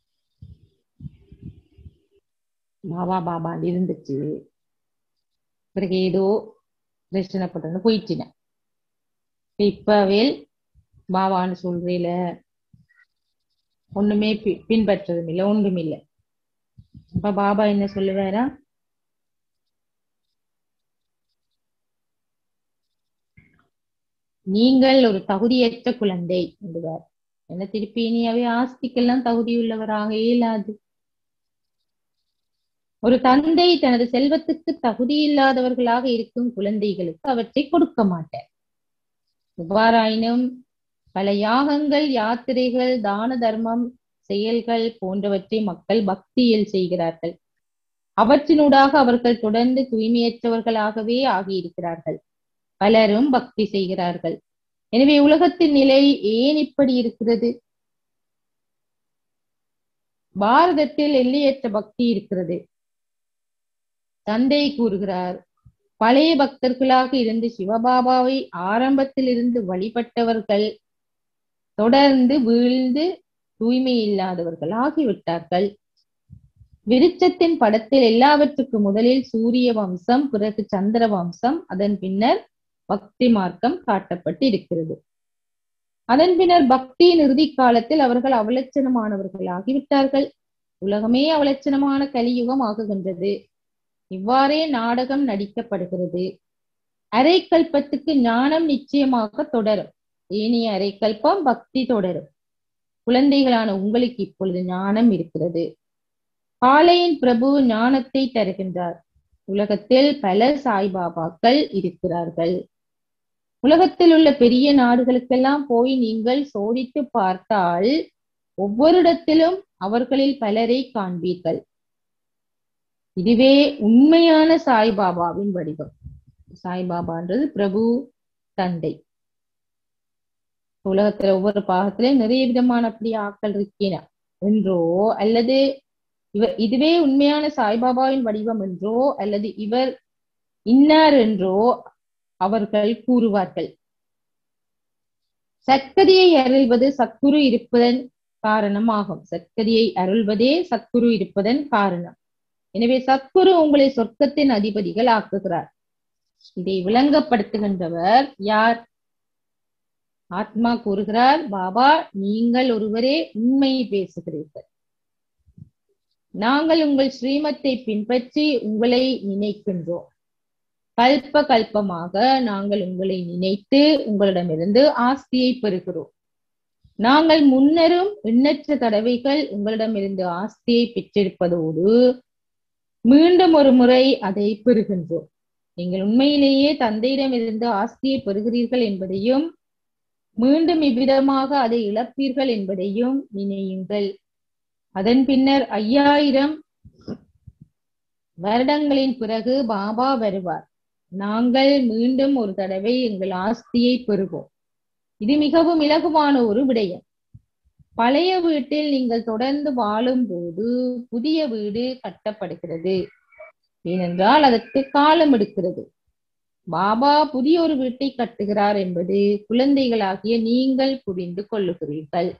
பாபா பாபா இருந்துச்சு பிறகு ஏதோ பிரச்சனைப்பட்டு போயிட்டினேன் இப்பவே பாபான்னு சொல்றீல ஒண்ணுமே பின்பற்றதும் இல்லை ஒன்றும் இல்லை அப்ப பாபா என்ன சொல்லுவாரா நீங்கள் ஒரு தகுதியற்ற குழந்தை என்றுவார் என்ன திருப்பி இனியாவே ஆஸ்திக்கெல்லாம் தகுதியுள்ளவராக இயலாது ஒரு தந்தை தனது செல்வத்துக்கு தகுதி இல்லாதவர்களாக இருக்கும் குழந்தைகளுக்கு அவற்றை கொடுக்க மாட்டார் எவ்வாறாயினும் பல யாகங்கள் யாத்திரைகள் தான தர்மம் செயல்கள் போன்றவற்றை மக்கள் பக்தியில் செய்கிறார்கள் அவற்றினூடாக அவர்கள் தொடர்ந்து தூய்மையற்றவர்களாகவே ஆகியிருக்கிறார்கள் பலரும் பக்தி செய்கிறார்கள் எனவே உலகத்தின் நிலை ஏன் இப்படி இருக்கிறது பாரதத்தில் எல்லையற்ற பக்தி இருக்கிறது தந்தை கூறுகிறார் பழைய பக்தர்களாக இருந்து சிவபாபாவை ஆரம்பத்தில் இருந்து வழிபட்டவர்கள் தொடர்ந்து வீழ்ந்து தூய்மை இல்லாதவர்களாகி விட்டார்கள் விருட்சத்தின் படத்தில் எல்லாவற்றுக்கும் முதலில் சூரிய வம்சம் பிறகு சந்திர வம்சம் அதன் பின்னர் பக்தி மார்க்கம் காட்டப்பட்டு இருக்கிறது அதன் பின்னர் பக்தியின் இறுதி காலத்தில் அவர்கள் அவலட்சணமானவர்களாகிவிட்டார்கள் உலகமே அவலட்சணமான கலியுகம் ஆகுகின்றது இவ்வாறே நாடகம் நடிக்கப்படுகிறது அரைக்கல்பத்துக்கு ஞானம் நிச்சயமாக தொடரும் ஏனைய அரைக்கல்பம் பக்தி தொடரும் குழந்தைகளான உங்களுக்கு இப்பொழுது ஞானம் இருக்கிறது காலையின் பிரபு ஞானத்தை தருகின்றார் உலகத்தில் பல சாய்பாபாக்கள் இருக்கிறார்கள் உலகத்தில் உள்ள பெரிய நாடுகளுக்கெல்லாம் போய் நீங்கள் சோதித்து பார்த்தால் ஒவ்வொரு இடத்திலும் அவர்களில் பலரை காண்பீர்கள் இதுவே உண்மையான சாய்பாபாவின் வடிவம் சாய்பாபான்றது பிரபு தந்தை உலகத்துல ஒவ்வொரு பாகத்திலும் நிறைய விதமான அப்படி ஆக்கள் இருக்கின என்றோ அல்லது இவர் இதுவே உண்மையான சாய்பாபாவின் வடிவம் என்றோ அல்லது இவர் இன்னார் என்றோ அவர்கள் கூறுவார்கள் சத்கதியை அருள்வது சத்குரு இருப்பதன் காரணமாகும் சத்கதியை அருள்வதே சத்குரு இருப்பதன் காரணம் எனவே சத்குரு உங்களை சொர்க்கத்தின் அதிபதிகள் ஆக்குகிறார் இதை விளங்கப்படுத்துகின்றவர் யார் ஆத்மா கூறுகிறார் பாபா நீங்கள் ஒருவரே உண்மையை பேசுகிறீர்கள் நாங்கள் உங்கள் ஸ்ரீமத்தை பின்பற்றி உங்களை நினைக்கின்றோம் கல்ப கல்பமாக நாங்கள் உங்களை நினைத்து உங்களிடமிருந்து ஆஸ்தியை பெறுகிறோம் நாங்கள் முன்னரும் எண்ணற்ற தடவைகள் உங்களிடமிருந்து ஆஸ்தியை பெற்றிருப்பதோடு மீண்டும் ஒரு முறை அதை பெறுகின்றோம் நீங்கள் உண்மையிலேயே தந்தையிடமிருந்து ஆஸ்தியை பெறுகிறீர்கள் என்பதையும் மீண்டும் இவ்விதமாக அதை இழப்பீர்கள் என்பதையும் நினையுங்கள் அதன் பின்னர் ஐயாயிரம் வருடங்களின் பிறகு பாபா வருவார் நாங்கள் மீண்டும் ஒரு தடவை எங்கள் ஆஸ்தியை பெறுவோம் இது மிகவும் இலகுவான ஒரு விடயம் பழைய வீட்டில் நீங்கள் தொடர்ந்து வாழும் போது புதிய வீடு கட்டப்படுகிறது ஏனென்றால் அதற்கு காலம் எடுக்கிறது பாபா புதிய ஒரு வீட்டை கட்டுகிறார் என்பது குழந்தைகளாகிய நீங்கள் புரிந்து கொள்ளுகிறீர்கள்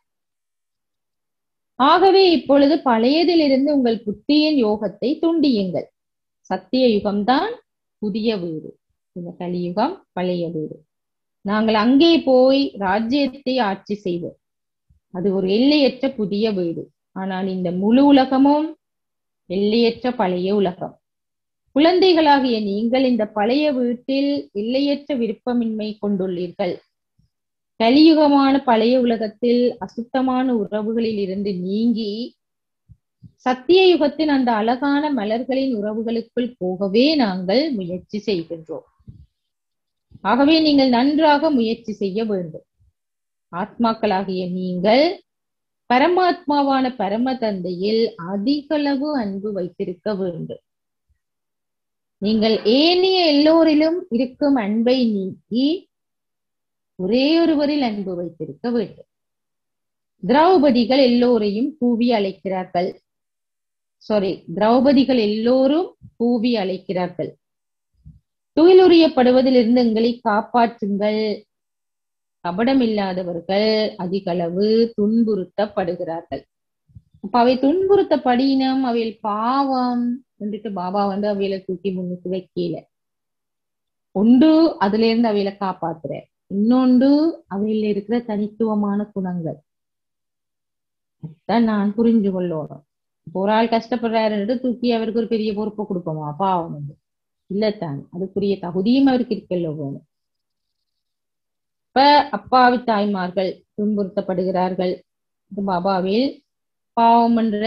ஆகவே இப்பொழுது பழையதிலிருந்து உங்கள் புத்தியின் யோகத்தை துண்டியுங்கள் சத்திய யுகம்தான் புதிய வீடு இந்த கலியுகம் பழைய வீடு நாங்கள் அங்கே போய் ராஜ்யத்தை ஆட்சி செய்வோம் அது ஒரு எல்லையற்ற புதிய வீடு ஆனால் இந்த முழு உலகமும் எல்லையற்ற பழைய உலகம் குழந்தைகளாகிய நீங்கள் இந்த பழைய வீட்டில் எல்லையற்ற விருப்பமின்மை கொண்டுள்ளீர்கள் கலியுகமான பழைய உலகத்தில் அசுத்தமான உறவுகளில் இருந்து நீங்கி சத்திய யுகத்தின் அந்த அழகான மலர்களின் உறவுகளுக்குள் போகவே நாங்கள் முயற்சி செய்கின்றோம் ஆகவே நீங்கள் நன்றாக முயற்சி செய்ய வேண்டும் ஆத்மாக்களாகிய நீங்கள் பரமாத்மாவான பரம தந்தையில் அதிகளவு அன்பு வைத்திருக்க வேண்டும் நீங்கள் ஏனைய எல்லோரிலும் இருக்கும் அன்பை நீக்கி ஒரே ஒருவரில் அன்பு வைத்திருக்க வேண்டும் திரௌபதிகள் எல்லோரையும் கூவி அழைக்கிறார்கள் சாரி திரௌபதிகள் எல்லோரும் கூவி அழைக்கிறார்கள் துயிலுரியப்படுவதிலிருந்து எங்களை காப்பாற்றுங்கள் கபடம் இல்லாதவர்கள் அதிகளவு துன்புறுத்தப்படுகிறார்கள் அப்ப அவை துன்புறுத்தப்படினம் அவையில் பாவம் வந்துட்டு பாபா வந்து அவையில தூக்கி முன்னுக்கு வைக்கல ஒன்று அதுல இருந்து அவையில காப்பாத்துற இன்னொன்று அவையில இருக்கிற தனித்துவமான குணங்கள் அதான் நான் புரிஞ்சு கொள்ளணும் இப்போ ஒரு ஆள் கஷ்டப்படுறாருன்னுட்டு தூக்கி அவருக்கு ஒரு பெரிய பொறுப்பை கொடுப்போமா பாவம் வந்து இல்லத்தான் அதுக்குரிய தகுதியும் அவருக்கு இருக்கல்ல போகணும் இப்ப அப்பாவி தாய்மார்கள் துன்புறுத்தப்படுகிறார்கள் பாபாவில் பாவம் என்ற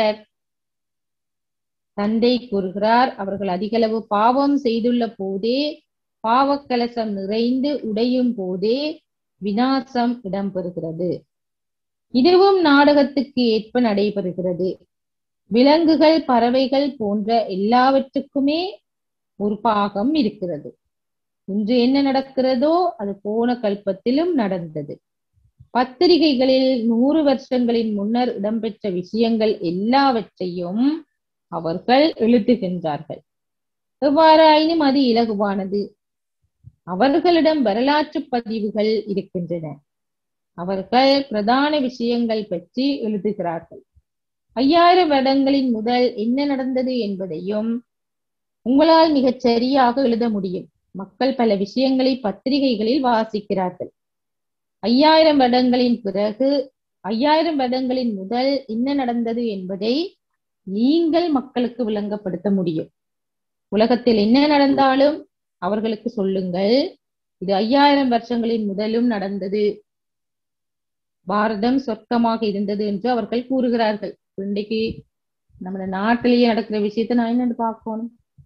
தந்தை கூறுகிறார் அவர்கள் அதிகளவு பாவம் செய்துள்ள போதே பாவக்கலசம் நிறைந்து உடையும் போதே விநாசம் இடம்பெறுகிறது இதுவும் நாடகத்துக்கு ஏற்ப நடைபெறுகிறது விலங்குகள் பறவைகள் போன்ற எல்லாவற்றுக்குமே ஒரு பாகம் இருக்கிறது இன்று என்ன நடக்கிறதோ அது போன கல்பத்திலும் நடந்தது பத்திரிகைகளில் நூறு வருஷங்களின் முன்னர் இடம்பெற்ற விஷயங்கள் எல்லாவற்றையும் அவர்கள் எழுதுகின்றார்கள் எவ்வாறாயினும் அது இலகுவானது அவர்களிடம் வரலாற்று பதிவுகள் இருக்கின்றன அவர்கள் பிரதான விஷயங்கள் பற்றி எழுதுகிறார்கள் ஐயாயிரம் வருடங்களின் முதல் என்ன நடந்தது என்பதையும் உங்களால் மிகச் சரியாக எழுத முடியும் மக்கள் பல விஷயங்களை பத்திரிகைகளில் வாசிக்கிறார்கள் ஐயாயிரம் வருடங்களின் பிறகு ஐயாயிரம் வருடங்களின் முதல் என்ன நடந்தது என்பதை நீங்கள் மக்களுக்கு விளங்கப்படுத்த முடியும் உலகத்தில் என்ன நடந்தாலும் அவர்களுக்கு சொல்லுங்கள் இது ஐயாயிரம் வருஷங்களின் முதலும் நடந்தது பாரதம் சொர்க்கமாக இருந்தது என்று அவர்கள் கூறுகிறார்கள் இன்றைக்கு நம்ம நாட்டிலேயே நடக்கிற விஷயத்தை நான் என்னன்னு பார்க்கணும்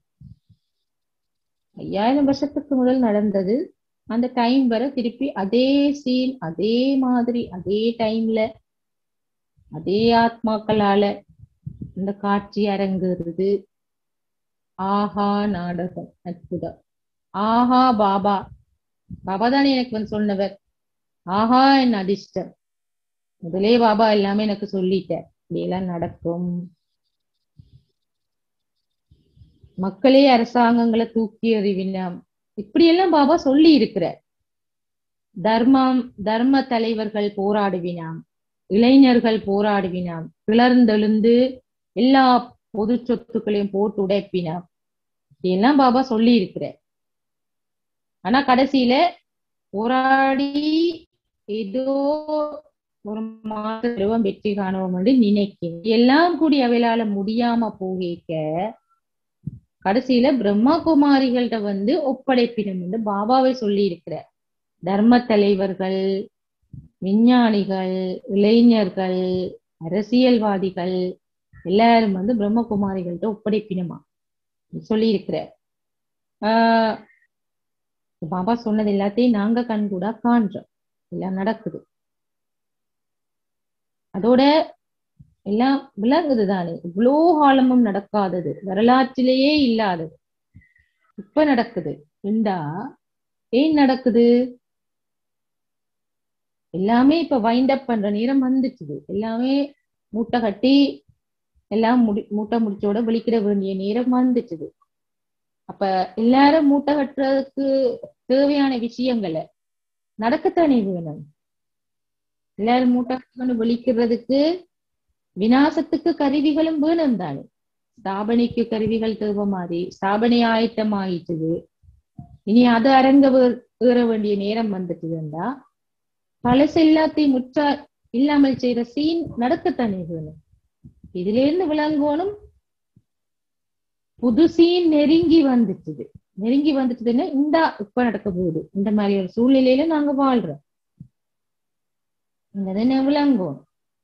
ஐயாயிரம் வருஷத்துக்கு முதல் நடந்தது அந்த டைம் வர திருப்பி அதே சீன் அதே மாதிரி அதே டைம்ல அதே ஆத்மாக்களால இந்த காட்சி அரங்குறது ஆஹா நாடகம் அற்புதம் ஆஹா பாபா பாபா தானே எனக்கு வந்து சொன்னவர் ஆஹா என் அதிர்ஷ்டம் முதலே பாபா எல்லாமே எனக்கு சொல்லிட்டார் இப்படியெல்லாம் நடக்கும் மக்களே அரசாங்கங்களை தூக்கி எறிவினாம் இப்படியெல்லாம் பாபா சொல்லி இருக்கிறார் தர்மம் தர்ம தலைவர்கள் போராடுவினாம் இளைஞர்கள் போராடுவினாம் கிளர்ந்தெழுந்து எல்லா பொது சொத்துக்களையும் போட்டு உடைப்பினாம் இதெல்லாம் பாபா சொல்லி இருக்கிறார் ஆனா கடைசியில போராடி ஏதோ ஒரு மாதம் வெற்றி காணுவோம் என்று நினைக்கிறேன் எல்லாம் கூடி அவையால முடியாம போகிக்க கடைசியில பிரம்மா குமாரிகள்கிட்ட வந்து ஒப்படைப்பினும் என்று பாபாவை சொல்லி இருக்கிறார் தர்ம தலைவர்கள் விஞ்ஞானிகள் இளைஞர்கள் அரசியல்வாதிகள் எல்லாரும் வந்து பிரம்மகுமாரிகள்கிட்ட ஒப்படைப்பினுமா சொல்லி இருக்கிறார் ஆஹ் பாபா சொன்னது எல்லாத்தையும் நாங்க கண் கூட காண்றோம் எல்லாம் நடக்குது அதோட எல்லாம் விளங்குது தானே இவ்வளோ காலமும் நடக்காதது வரலாற்றிலேயே இல்லாதது இப்ப நடக்குது இந்தா ஏன் நடக்குது எல்லாமே இப்ப வைண்ட் அப் பண்ற நேரம் வந்துச்சுது எல்லாமே மூட்டை கட்டி எல்லாம் முடி மூட்டை முடிச்சோட விழிக்கிட வேண்டிய நேரம் வந்துச்சுது அப்ப எல்லாரும் மூட்டை கட்டுறதுக்கு தேவையான விஷயங்களை நடக்கத்தானே வேணும் எல்லாரும் மூட்டை கட்டுன்னு விழிக்கிறதுக்கு விநாசத்துக்கு கருவிகளும் வேணும் தானே ஸ்தாபனைக்கு கருவிகள் தேவை மாதிரி ஸ்தாபனை ஆயத்தம் ஆயிட்டுது இனி அது அரங்க ஏற வேண்டிய நேரம் வந்துட்டுதுண்டா பழசு எல்லாத்தையும் முற்றா இல்லாமல் செய்யற சீன் நடக்கத்தானே வேணும் இதுல இருந்து விளங்கணும் புது சீன் நெருங்கி வந்துச்சுது நெருங்கி வந்துச்சுதுன்னா இந்த இப்ப நடக்க போகுது இந்த மாதிரி ஒரு சூழ்நிலையில நாங்க வாழ்றோம் இந்த விளங்கும்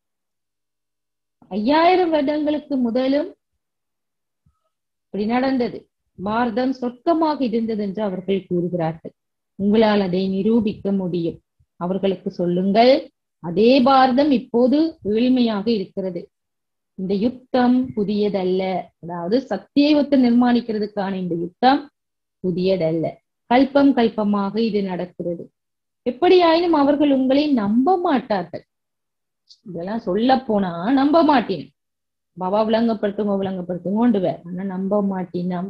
ஐயாயிரம் வருடங்களுக்கு முதலும் இப்படி நடந்தது பாரதம் சொர்க்கமாக இருந்தது என்று அவர்கள் கூறுகிறார்கள் உங்களால் அதை நிரூபிக்க முடியும் அவர்களுக்கு சொல்லுங்கள் அதே பாரதம் இப்போது ஏழ்மையாக இருக்கிறது இந்த யுத்தம் புதியதல்ல அதாவது சத்தியவத்தை நிர்மாணிக்கிறதுக்கான இந்த யுத்தம் புதியதல்ல கல்பம் கல்பமாக இது நடக்கிறது எப்படியாயினும் அவர்கள் உங்களை நம்ப மாட்டார்கள் இதெல்லாம் சொல்ல போனா நம்ப மாட்டேன் பாபா விளங்கப்படுத்துங்க விளங்கப்படுத்துங்க ஆனா நம்ப மாட்டினம்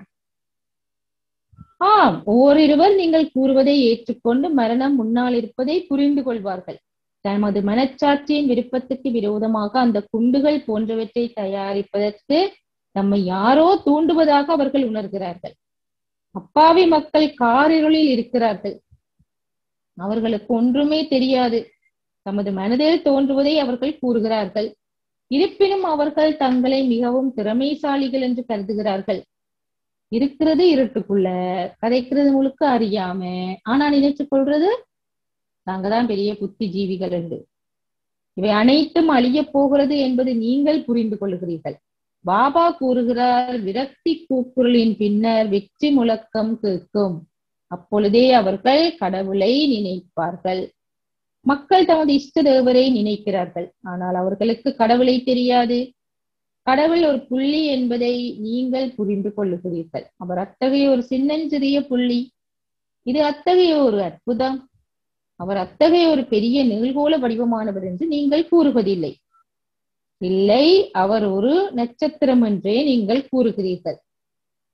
ஆம் ஓரிருவர் நீங்கள் கூறுவதை ஏற்றுக்கொண்டு மரணம் முன்னால் இருப்பதை புரிந்து கொள்வார்கள் தமது மனச்சாட்சியின் விருப்பத்துக்கு விரோதமாக அந்த குண்டுகள் போன்றவற்றை தயாரிப்பதற்கு நம்மை யாரோ தூண்டுவதாக அவர்கள் உணர்கிறார்கள் அப்பாவி மக்கள் காரிருளில் இருக்கிறார்கள் அவர்களுக்கு ஒன்றுமே தெரியாது தமது மனதில் தோன்றுவதை அவர்கள் கூறுகிறார்கள் இருப்பினும் அவர்கள் தங்களை மிகவும் திறமைசாலிகள் என்று கருதுகிறார்கள் இருக்கிறது இருட்டுக்குள்ள கதைக்கிறது முழுக்க அறியாம ஆனா நினைச்சு கொள்றது நாங்க தான் பெரிய புத்தி ஜீவிகள் என்று இவை அனைத்தும் அழிய போகிறது என்பது நீங்கள் புரிந்து கொள்கிறீர்கள் பாபா கூறுகிறார் விரக்தி கூக்குரலின் பின்னர் வெற்றி முழக்கம் கேட்கும் அப்பொழுதே அவர்கள் கடவுளை நினைப்பார்கள் மக்கள் தமது இஷ்ட தேவரை நினைக்கிறார்கள் ஆனால் அவர்களுக்கு கடவுளை தெரியாது கடவுள் ஒரு புள்ளி என்பதை நீங்கள் புரிந்து கொள்ளுகிறீர்கள் அவர் அத்தகைய ஒரு சின்னஞ்சிறிய புள்ளி இது அத்தகைய ஒரு அற்புதம் அவர் அத்தகைய ஒரு பெரிய நிகழ்கோல வடிவமானவர் என்று நீங்கள் கூறுவதில்லை இல்லை அவர் ஒரு நட்சத்திரம் என்றே நீங்கள் கூறுகிறீர்கள்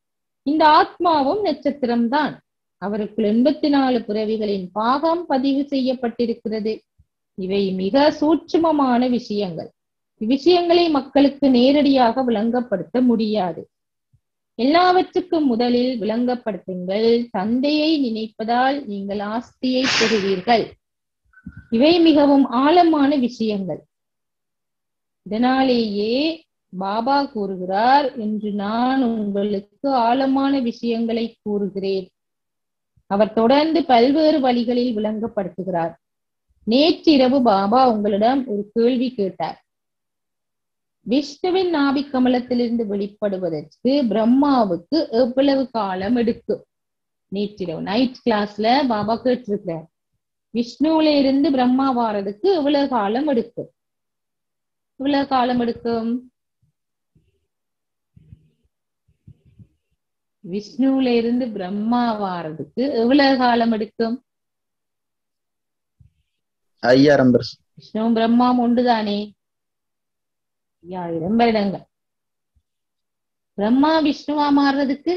இந்த ஆத்மாவும் நட்சத்திரம்தான் அவருக்குள் எண்பத்தி நாலு பிறவிகளின் பாகம் பதிவு செய்யப்பட்டிருக்கிறது இவை மிக சூட்சுமமான விஷயங்கள் இவ்விஷயங்களை மக்களுக்கு நேரடியாக விளங்கப்படுத்த முடியாது எல்லாவற்றுக்கும் முதலில் விளங்கப்படுத்துங்கள் தந்தையை நினைப்பதால் நீங்கள் ஆஸ்தியை பெறுவீர்கள் இவை மிகவும் ஆழமான விஷயங்கள் இதனாலேயே பாபா கூறுகிறார் என்று நான் உங்களுக்கு ஆழமான விஷயங்களை கூறுகிறேன் அவர் தொடர்ந்து பல்வேறு வழிகளில் விளங்கப்படுத்துகிறார் நேற்றிரவு பாபா உங்களிடம் ஒரு கேள்வி கேட்டார் விஷ்ணுவின் நாபி கமலத்திலிருந்து வெளிப்படுவதற்கு பிரம்மாவுக்கு எவ்வளவு காலம் எடுக்கும் நேற்றிரவு நைட் கிளாஸ்ல பாபா கேட்டிருக்கிறார் விஷ்ணுவில இருந்து பிரம்மா வாரதுக்கு எவ்வளவு காலம் எடுக்கும் எவ்வளவு காலம் எடுக்கும் விஷ்ணுவில இருந்து பிரம்மா வாரதுக்கு எவ்வளவு காலம் எடுக்கும் ஐயாயிரம் வருஷம் விஷ்ணு பிரம்மா ஒன்றுதானே ஐயாயிரம் வருடங்கள் பிரம்மா விஷ்ணுவா மாறுறதுக்கு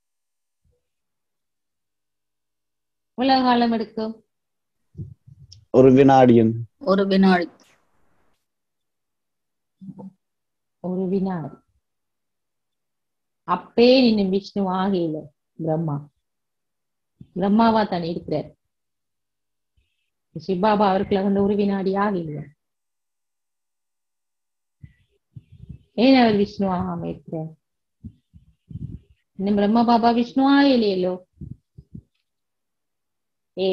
எவ்வளவு காலம் எடுக்கும் ஒரு வினாடியும் ஒரு வினாடி ஒரு வினாடி அப்பே நின்னு விஷ்ணு ஆகையில பிரம்மா பிரம்மாவா தானே இருக்கிறார் சிவபாபா அவருக்குள்ள வந்து ஒரு வினாடி ஆகலையா ஏன் அவர் விஷ்ணு ஆகாம இருக்கிறார் இன்னும் பிரம்மா பாபா விஷ்ணு ஆகலையோ ஏ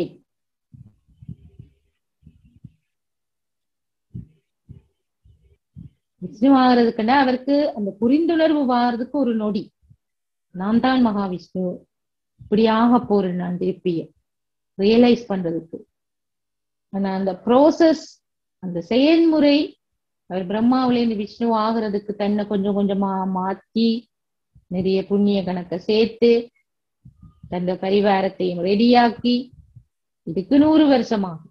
விஷ்ணு ஆகிறதுக்குன்னா அவருக்கு அந்த புரிந்துணர்வு வாரதுக்கு ஒரு நொடி நான் தான் மகாவிஷ்ணு இப்படி ஆக போறேன் நான் திருப்பிய ரியலைஸ் பண்றதுக்கு ஆனா அந்த ப்ரோசஸ் அந்த செயல்முறை அவர் பிரம்மாவில இருந்து விஷ்ணு ஆகிறதுக்கு தன்னை கொஞ்சம் கொஞ்சமா மாத்தி நிறைய புண்ணிய கணக்கை சேர்த்து தந்த பரிவாரத்தையும் ரெடியாக்கி இதுக்கு நூறு வருஷமாகும்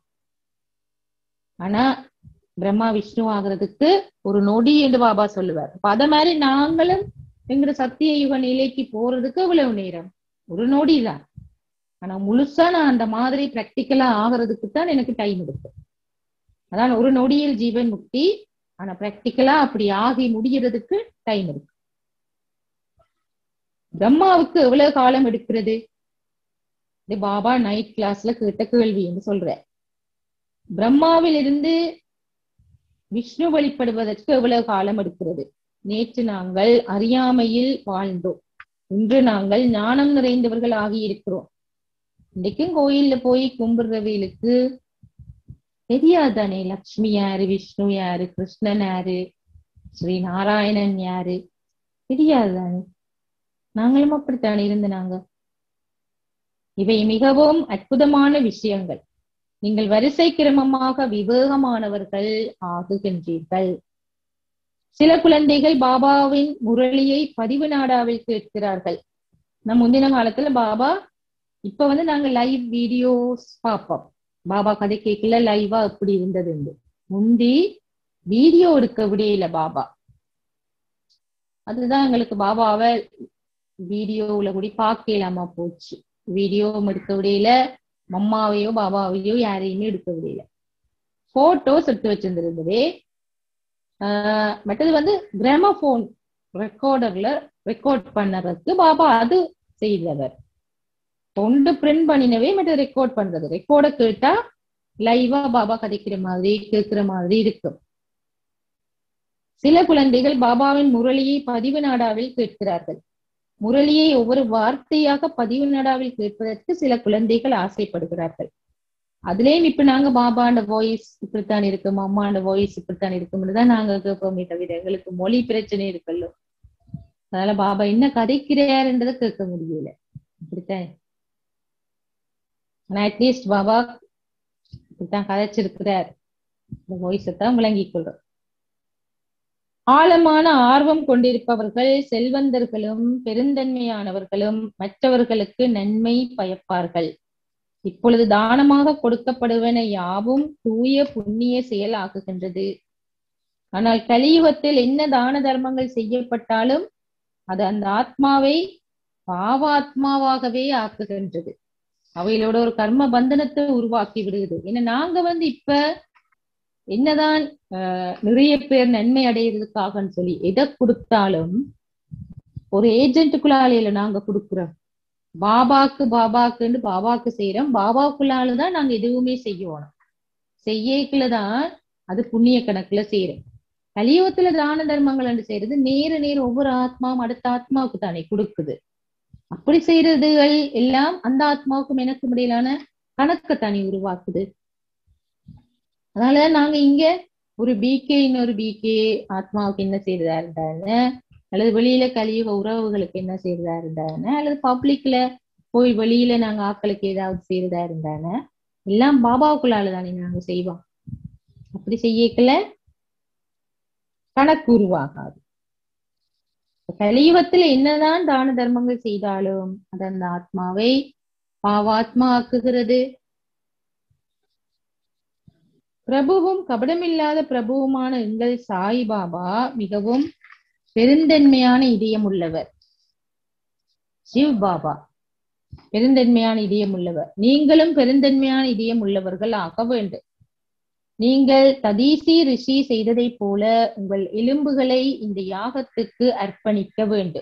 ஆனா பிரம்மா விஷ்ணு ஆகிறதுக்கு ஒரு நொடி என்று பாபா சொல்லுவார் அப்ப அத மாதிரி நாங்களும் எங்கிற சத்திய யுக நிலைக்கு போறதுக்கு இவ்வளவு நேரம் ஒரு நொடி தான் ஆனா முழுசா நான் அந்த மாதிரி பிராக்டிக்கலா ஆகிறதுக்கு தான் எனக்கு டைம் எடுக்கும் அதான் ஒரு நொடியில் ஜீவன் முக்தி ஆனா பிராக்டிக்கலா அப்படி ஆகி முடிகிறதுக்கு டைம் இருக்கு பிரம்மாவுக்கு எவ்வளவு காலம் எடுக்கிறது இது பாபா நைட் கிளாஸ்ல கேட்ட கேள்வி என்று சொல்ற பிரம்மாவில் இருந்து விஷ்ணு வழிபடுவதற்கு எவ்வளவு காலம் எடுக்கிறது நேற்று நாங்கள் அறியாமையில் வாழ்ந்தோம் இன்று நாங்கள் ஞானம் நிறைந்தவர்கள் ஆகி இருக்கிறோம் இன்றைக்கும் கோயில்ல போய் கும்பிடுறவங்களுக்கு தெரியாதானே லக்ஷ்மி யாரு விஷ்ணு யாரு கிருஷ்ணன் யாரு ஸ்ரீ நாராயணன் யாரு தெரியாதுதானே நாங்களும் அப்படித்தானே இருந்து நாங்க இவை மிகவும் அற்புதமான விஷயங்கள் நீங்கள் வரிசை கிரமமாக விவேகமானவர்கள் ஆகுகின்றீர்கள் சில குழந்தைகள் பாபாவின் முரளியை பதிவு நாடாவில் கேட்கிறார்கள் நம் முந்தின காலத்துல பாபா இப்ப வந்து நாங்க லைவ் வீடியோஸ் பார்ப்போம் பாபா கதை கேட்கல லைவா எப்படி இருந்தது முந்தி வீடியோ எடுக்க விடையில பாபா அதுதான் எங்களுக்கு பாபாவை வீடியோவுல கூட பார்க்கலாமா போச்சு வீடியோ எடுக்க விடையில மம்மாவையோ பாபாவையோ யாரையுமே எடுக்க முடியல போட்டோஸ் எடுத்து வச்சிருந்திருந்தது ஆஹ் மற்றது வந்து கிராமபோன் ரெக்கார்டர்ல ரெக்கார்ட் பண்ணறதுக்கு பாபா அது செய்தவர் தொண்டு பிரிண்ட் பண்ணினவே மற்ற ரெக்கார்ட் பண்றது ரெக்கார்ட கேட்டா லைவா பாபா கதைக்கிற மாதிரி கேட்கிற மாதிரி இருக்கும் சில குழந்தைகள் பாபாவின் முரளியை பதிவு நாடாவில் கேட்கிறார்கள் முரளியை ஒவ்வொரு வார்த்தையாக பதிவு நடாவில் கேட்பதற்கு சில குழந்தைகள் ஆசைப்படுகிறார்கள் அதுலயும் இப்ப நாங்க பாபாண்ட வாய்ஸ் இப்படித்தான் இருக்கும் அம்மாண்ட வாய்ஸ் இப்படித்தான் இருக்கும்னு தான் நாங்க கேட்போமே தவிர எங்களுக்கு மொழி பிரச்சனை இருக்குல்ல அதனால பாபா என்ன கதைக்கிறாருன்றதை கேட்க முடியல இப்படித்தான் ஆனா அட்லீஸ்ட் பாபா இப்படித்தான் கதைச்சிருக்கிறார் இந்த வாய்ஸை தான் விளங்கிக் கொள்றோம் ஆழமான ஆர்வம் கொண்டிருப்பவர்கள் செல்வந்தர்களும் பெருந்தன்மையானவர்களும் மற்றவர்களுக்கு நன்மை பயப்பார்கள் இப்பொழுது தானமாக கொடுக்கப்படுவன யாவும் தூய புண்ணிய செயல் ஆக்குகின்றது ஆனால் கலியுகத்தில் என்ன தான தர்மங்கள் செய்யப்பட்டாலும் அது அந்த ஆத்மாவை பாவாத்மாவாகவே ஆக்குகின்றது அவைகளோட ஒரு கர்ம பந்தனத்தை உருவாக்கி விடுகிறது ஏன்னா நாங்க வந்து இப்ப என்னதான் ஆஹ், நிறைய பேர் நன்மை அடையிறதுக்காகன்னு சொல்லி எதை கொடுத்தாலும் ஒரு ஏஜென்ட்டுக்குள்ளாலையில நாங்க கொடுக்குறோம் பாபாக்கு பாபாக்குன்னு பாபாக்கு செய்யறோம் பாபாக்குள்ளாலதான் நாங்க எதுவுமே செய்யணும் செய்யக்குள்ள தான் அது புண்ணிய கணக்குல செய்யறோம் கலியுகத்துல தான தர்மங்கள் என்று செய்யறது நேர நேர ஒவ்வொரு ஆத்மாவும் அடுத்த ஆத்மாவுக்கு தானே கொடுக்குது அப்படி செய்யறதுகள் எல்லாம் அந்த ஆத்மாவுக்கும் எனக்கும் இடையிலான கணக்கு தானே உருவாக்குது அதனால நாங்க இங்க ஒரு பிகே இன்னொரு பிகே ஆத்மாவுக்கு என்ன செய்யறதா இருந்தாங்க அல்லது வெளியில கலியுக உறவுகளுக்கு என்ன செய்யறதா இருந்தாங்க அல்லது பப்ளிக்ல போய் வெளியில நாங்க ஆட்களுக்கு ஏதாவது செய்யறதா இருந்தாங்க எல்லாம் பாபாவுக்குள்ளால தானே நாங்க செய்வோம் அப்படி செய்யக்கல கணக்கு உருவாகாது கலியுகத்துல என்னதான் தான தர்மங்கள் செய்தாலும் அது அந்த ஆத்மாவை பாவாத்மா ஆக்குகிறது பிரபுவும் கபடமில்லாத பிரபுவுமான எங்கள் சாய்பாபா மிகவும் பெருந்தன்மையான இதயம் உள்ளவர் சிவ் பாபா பெருந்தன்மையான இதயம் உள்ளவர் நீங்களும் பெருந்தன்மையான இதயம் உள்ளவர்கள் ஆக வேண்டும் நீங்கள் ததீசி ரிஷி செய்ததைப் போல உங்கள் எலும்புகளை இந்த யாகத்துக்கு அர்ப்பணிக்க வேண்டும்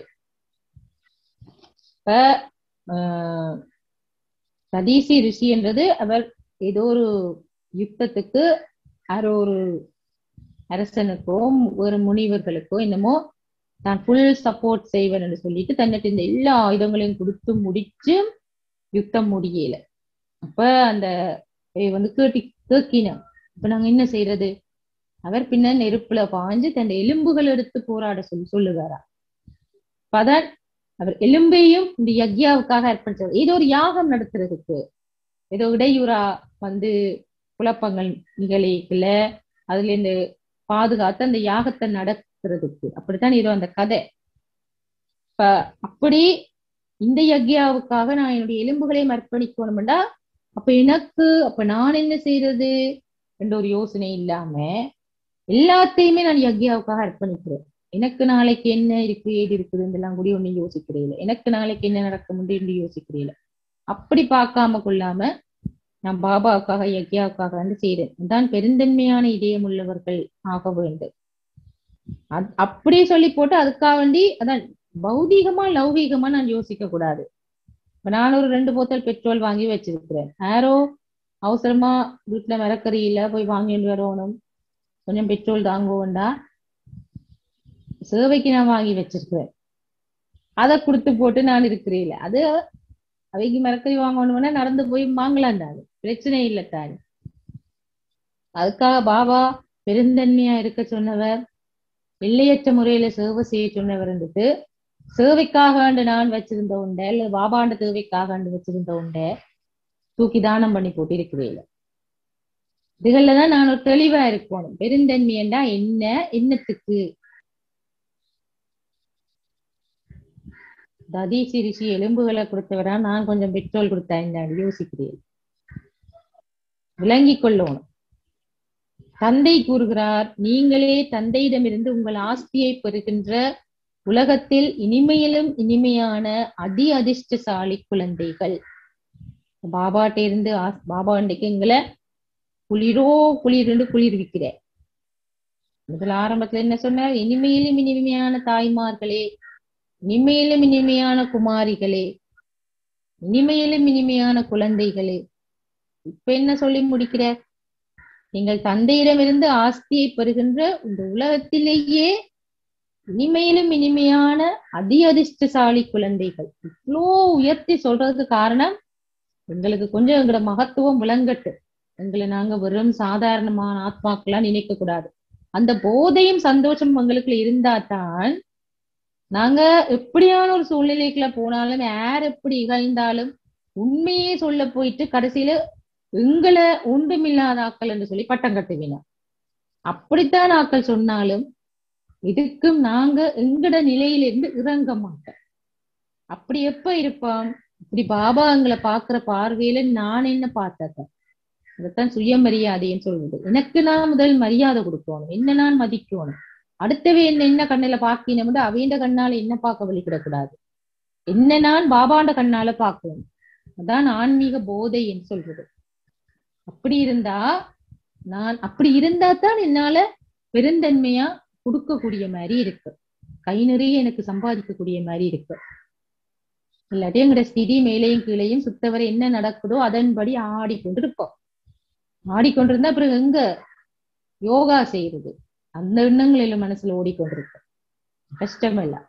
இப்ப ஆஹ், ததீசி ரிஷி என்றது அவர் ஏதோ ஒரு யுத்தத்துக்கு யாரோ ஒரு அரசனுக்கோ ஒரு முனிவர்களுக்கோ என்னமோ தான் ஃபுல் சப்போர்ட் செய்வேன் என்று சொல்லிட்டு தன்னிட்ட இந்த எல்லா ஆயுதங்களையும் கொடுத்து முடிச்சு யுத்தம் முடியல அப்ப அந்த இவ வந்து கேட்டி கேக்கினான் இப்ப நாங்க என்ன செய்யறது அவர் பின்ன நெருப்புல பாஞ்சு தன் எலும்புகள் எடுத்து போராட சொல்லி சொல்லுவாரா பதன் அவர் எலும்பையும் இந்த யக்யாவுக்காக அர்ப்பணிச்சார் ஏதோ ஒரு யாகம் நடத்துறதுக்கு ஏதோ இடையூறா வந்து குழப்பங்கள் நிகழிக்கல அதுல இருந்து பாதுகாத்து அந்த யாகத்தை நடத்துறதுக்கு அப்படித்தான் ஏதோ அந்த கதை இப்ப அப்படி இந்த யக்யாவுக்காக நான் என்னுடைய எலும்புகளையும் அர்ப்பணிக்கணும்டா அப்ப எனக்கு அப்ப நான் என்ன செய்யறது என்ற ஒரு யோசனை இல்லாம எல்லாத்தையுமே நான் யக்யாவுக்காக அர்ப்பணிக்கிறேன் எனக்கு நாளைக்கு என்ன இருக்கு ஏது இருக்குது இதெல்லாம் கூட ஒண்ணும் யோசிக்கிறீங்க எனக்கு நாளைக்கு என்ன நடக்க முடியும் யோசிக்கிறீங்க அப்படி பார்க்காம கொள்ளாம நான் பாபாவுக்காக யக்யாவுக்காக வந்து செய்றேன் தான் பெருந்தன்மையான இதயம் உள்ளவர்கள் ஆக வேண்டும் அத்- அப்படி சொல்லி போட்டு அதுக்காக வேண்டி அதான் பௌதீகமா லௌகீகமா நான் யோசிக்க கூடாது இப்ப நான் ஒரு ரெண்டு போத்தல் பெட்ரோல் வாங்கி வச்சிருக்கிறேன் யாரோ அவசரமா வீட்டுல மரக்கறியில போய் வாங்கிட்டு வரணும் கொஞ்சம் பெட்ரோல் தாங்க வேண்டாம் சேவைக்கு நான் வாங்கி வச்சிருக்கிறேன் அதை கொடுத்து போட்டு நான் இருக்கிறேன் அது அவைக்கு மரக்கறி வாங்கணும்னா நடந்து போய் வாங்கலாம் தானே பிரச்சனை இல்லை தானே அதுக்காக பாபா பெருந்தன்மையா இருக்க சொன்னவர் எல்லையற்ற முறையில சேவை செய்ய சொன்னவர் இருந்துட்டு சேவைக்காக வேண்டு நான் வச்சிருந்த உண்டை இல்ல பாபாண்ட தேவைக்காக வேண்டு வச்சிருந்த உண்டை தூக்கி தானம் பண்ணி போட்டு இருக்கிறேன் இதுகள்லதான் நான் ஒரு தெளிவா இருக்கணும் பெருந்தன்மையண்டா என்ன என்னத்துக்கு ததீசி ரிஷி எலும்புகளை கொடுத்தவரா நான் கொஞ்சம் பெட்ரோல் கொடுத்தா என்ன யோசிக்கிறேன் விளங்கிக் கொள்ளணும் தந்தை கூறுகிறார் நீங்களே தந்தையிடமிருந்து உங்கள் ஆஸ்தியை பெறுகின்ற உலகத்தில் இனிமையிலும் இனிமையான அதி அதிர்ஷ்டசாலி குழந்தைகள் பாபாட்ட இருந்து ஆஸ்- பாபா இன்றைக்கு எங்களை குளிரோ குளிர்ந்து குளிர்விக்கிறேன் முதல் ஆரம்பத்துல என்ன சொன்னார் இனிமையிலும் இனிமையான தாய்மார்களே இனிமையிலும் இனிமையான குமாரிகளே இனிமையிலும் இனிமையான குழந்தைகளே இப்ப என்ன சொல்லி முடிக்கிறார் நீங்கள் தந்தையிடமிருந்து ஆஸ்தியை பெறுகின்ற இந்த உலகத்திலேயே இனிமையிலும் இனிமையான அதி அதிர்ஷ்டசாலி குழந்தைகள் இவ்வளோ உயர்த்தி சொல்றதுக்கு காரணம் எங்களுக்கு கொஞ்சம் எங்களோட மகத்துவம் விளங்கட்டு எங்களை நாங்க வெறும் சாதாரணமான ஆத்மாக்கெல்லாம் நினைக்க கூடாது அந்த போதையும் சந்தோஷம் எங்களுக்கு இருந்தா தான் நாங்க எப்படியான ஒரு சூழ்நிலைக்குள்ள போனாலும் யார் எப்படி இகழ்ந்தாலும் உண்மையே சொல்ல போயிட்டு கடைசியில எங்களை ஒன்றுமில்லாத ஆக்கள் என்று சொல்லி பட்டம் கட்டுவினா அப்படித்தான் ஆக்கள் சொன்னாலும் இதுக்கும் நாங்க எங்கட நிலையிலிருந்து இறங்க மாட்டோம் அப்படி எப்ப இருப்போம் இப்படி பாபா எங்களை பாக்குற பார்வையில நான் என்ன பார்த்தத அதைத்தான் சுயமரியாதைன்னு சொல்றது எனக்கு நான் முதல் மரியாதை கொடுக்கணும் என்ன நான் மதிக்கணும் அடுத்தவே என்ன என்ன கண்ணுல பாக்கினோம்னு அவைண்ட கண்ணால என்ன பார்க்க வழிகிடக்கூடாது என்ன நான் பாபாண்ட கண்ணால பார்க்கணும் அதான் ஆன்மீக போதை என்று சொல்றது அப்படி இருந்தா நான் அப்படி இருந்தா தான் என்னால பெருந்தன்மையா கொடுக்கக்கூடிய மாதிரி இருக்கு கை நிறைய எனக்கு சம்பாதிக்கக்கூடிய மாதிரி இருக்கு இல்லாட்டி எங்கட ஸ்திதி மேலையும் கீழையும் சுத்தவரை என்ன நடக்குதோ அதன்படி ஆடிக்கொண்டு இருப்போம் ஆடிக்கொண்டிருந்தா அப்புறம் எங்க யோகா செய்யறது அந்த எண்ணங்கள் எல்லாம் மனசுல ஓடிக்கொண்டிருக்கு கஷ்டம் இல்ல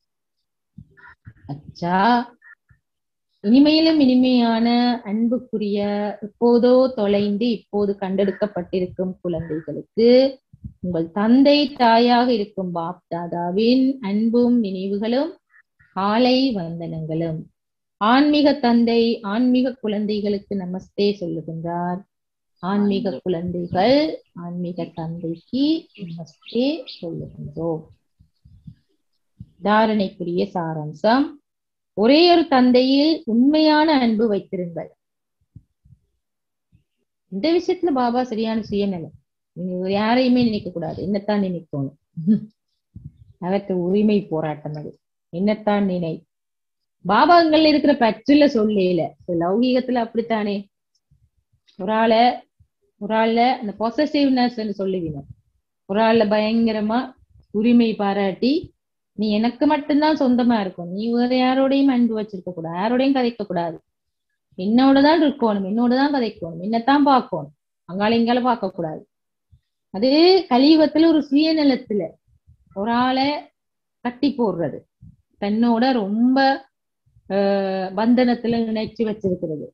அச்சா இனிமையிலும் இனிமையான அன்புக்குரிய இப்போதோ தொலைந்து இப்போது கண்டெடுக்கப்பட்டிருக்கும் குழந்தைகளுக்கு உங்கள் தந்தை தாயாக இருக்கும் பாப் தாதாவின் அன்பும் நினைவுகளும் காலை வந்தனங்களும் ஆன்மீக தந்தை ஆன்மீக குழந்தைகளுக்கு நமஸ்தே சொல்லுகின்றார் ஆன்மீக குழந்தைகள் ஆன்மீக தந்தைக்கு நமஸ்தே சொல்லுகின்றோம் தாரணைக்குரிய சாராம்சம் ஒரே ஒரு தந்தையில் உண்மையான அன்பு வைத்திருங்கள் இந்த விஷயத்துல பாபா சரியான சுயநலம் நீங்க யாரையுமே நினைக்க கூடாது என்னத்தான் நினைக்கணும் அவற்ற உரிமை போராட்டம் அது என்னத்தான் நினை பாபாங்கள் இருக்கிற பற்றுல சொல்லல லௌகீகத்துல அப்படித்தானே ஒரு ஆளை ஒரு ஆள்ல அந்த பொசசிவ்னஸ் சொல்லுவீங்க ஒரு ஆள்ல பயங்கரமா உரிமை பாராட்டி நீ எனக்கு மட்டும்தான் சொந்தமா இருக்கும் நீ வேற யாரோடையும் அன்பு வச்சிருக்க கூடாது யாரோடையும் கதைக்க கூடாது என்னோடதான் இருக்கணும் என்னோடதான் கதைக்கணும் என்னத்தான் பார்க்கணும் அங்கால இங்கால பார்க்க கூடாது அது கலியுகத்துல ஒரு சுயநலத்துல ஒரு ஆளை கட்டி போடுறது தன்னோட ரொம்ப ஆஹ் பந்தனத்துல இணைச்சு வச்சிருக்கிறது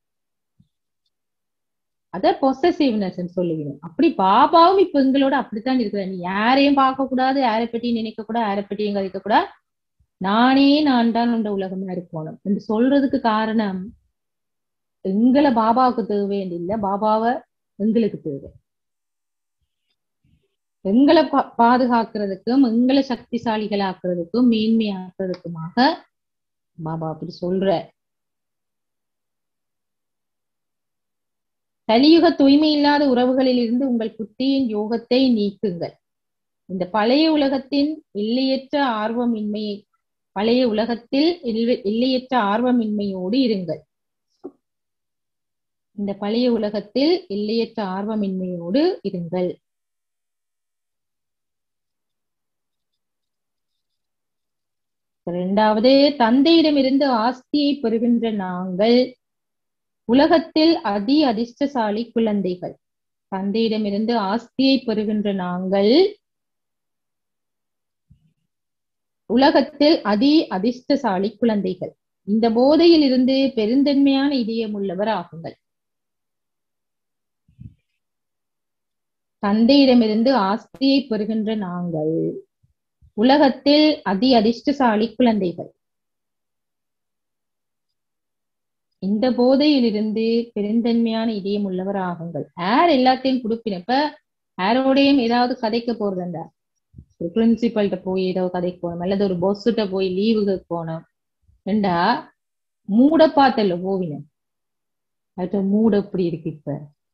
அத பொசசிவ்னஸ் சொல்லுவீங்க அப்படி பாபாவும் இப்ப எங்களோட அப்படித்தான் இருக்கிறார் நீ யாரையும் பார்க்க கூடாது யாரை பற்றியும் நினைக்க கூடாது யாரை பற்றியும் கதைக்க கூடாது நானே நான் தான் உண்ட உலகமா இருக்கணும் என்று சொல்றதுக்கு காரணம் எங்களை பாபாவுக்கு தேவை இல்லை பாபாவை எங்களுக்கு தேவை எங்களை பா பாதுகாக்கிறதுக்கும் எங்களை சக்திசாலிகள் ஆக்குறதுக்கும் மேன்மையாக்குறதுக்குமாக பாபா அப்படி சொல்ற கலியுக தூய்மை இல்லாத உறவுகளில் இருந்து உங்கள் புத்தியின் யோகத்தை நீக்குங்கள் இந்த பழைய உலகத்தின் எல்லையற்ற ஆர்வமின்மையை பழைய உலகத்தில் எல்லையற்ற ஆர்வமின்மையோடு இருங்கள் இந்த பழைய உலகத்தில் எல்லையற்ற ஆர்வமின்மையோடு இருங்கள் இரண்டாவது தந்தையிடமிருந்து ஆஸ்தியை பெறுகின்ற நாங்கள் உலகத்தில் அதி அதிர்ஷ்டசாலி குழந்தைகள் தந்தையிடமிருந்து ஆஸ்தியை பெறுகின்ற நாங்கள் உலகத்தில் அதி அதிர்ஷ்டசாலி குழந்தைகள் இந்த போதையில் இருந்து பெருந்தன்மையான இதயம் உள்ளவர் ஆகுங்கள் தந்தையிடமிருந்து ஆஸ்தியை பெறுகின்ற நாங்கள் உலகத்தில் அதி அதிர்ஷ்டசாலி குழந்தைகள் இந்த போதையிலிருந்து பெருந்தன்மையான இதயம் உள்ளவர் ஆகுங்கள் யார் எல்லாத்தையும் கொடுப்பினப்ப யாரோடையும் ஏதாவது கதைக்க போறதுண்டா ஒரு பிரின்சிபல்கிட்ட போய் ஏதோ கதைக்கு போகணும் அல்லது ஒரு பொஸ்கிட்ட போய் லீவுக்கு போகணும் ரெண்டா மூட பார்த்தல போவின அது மூட எப்படி இருக்கு இப்ப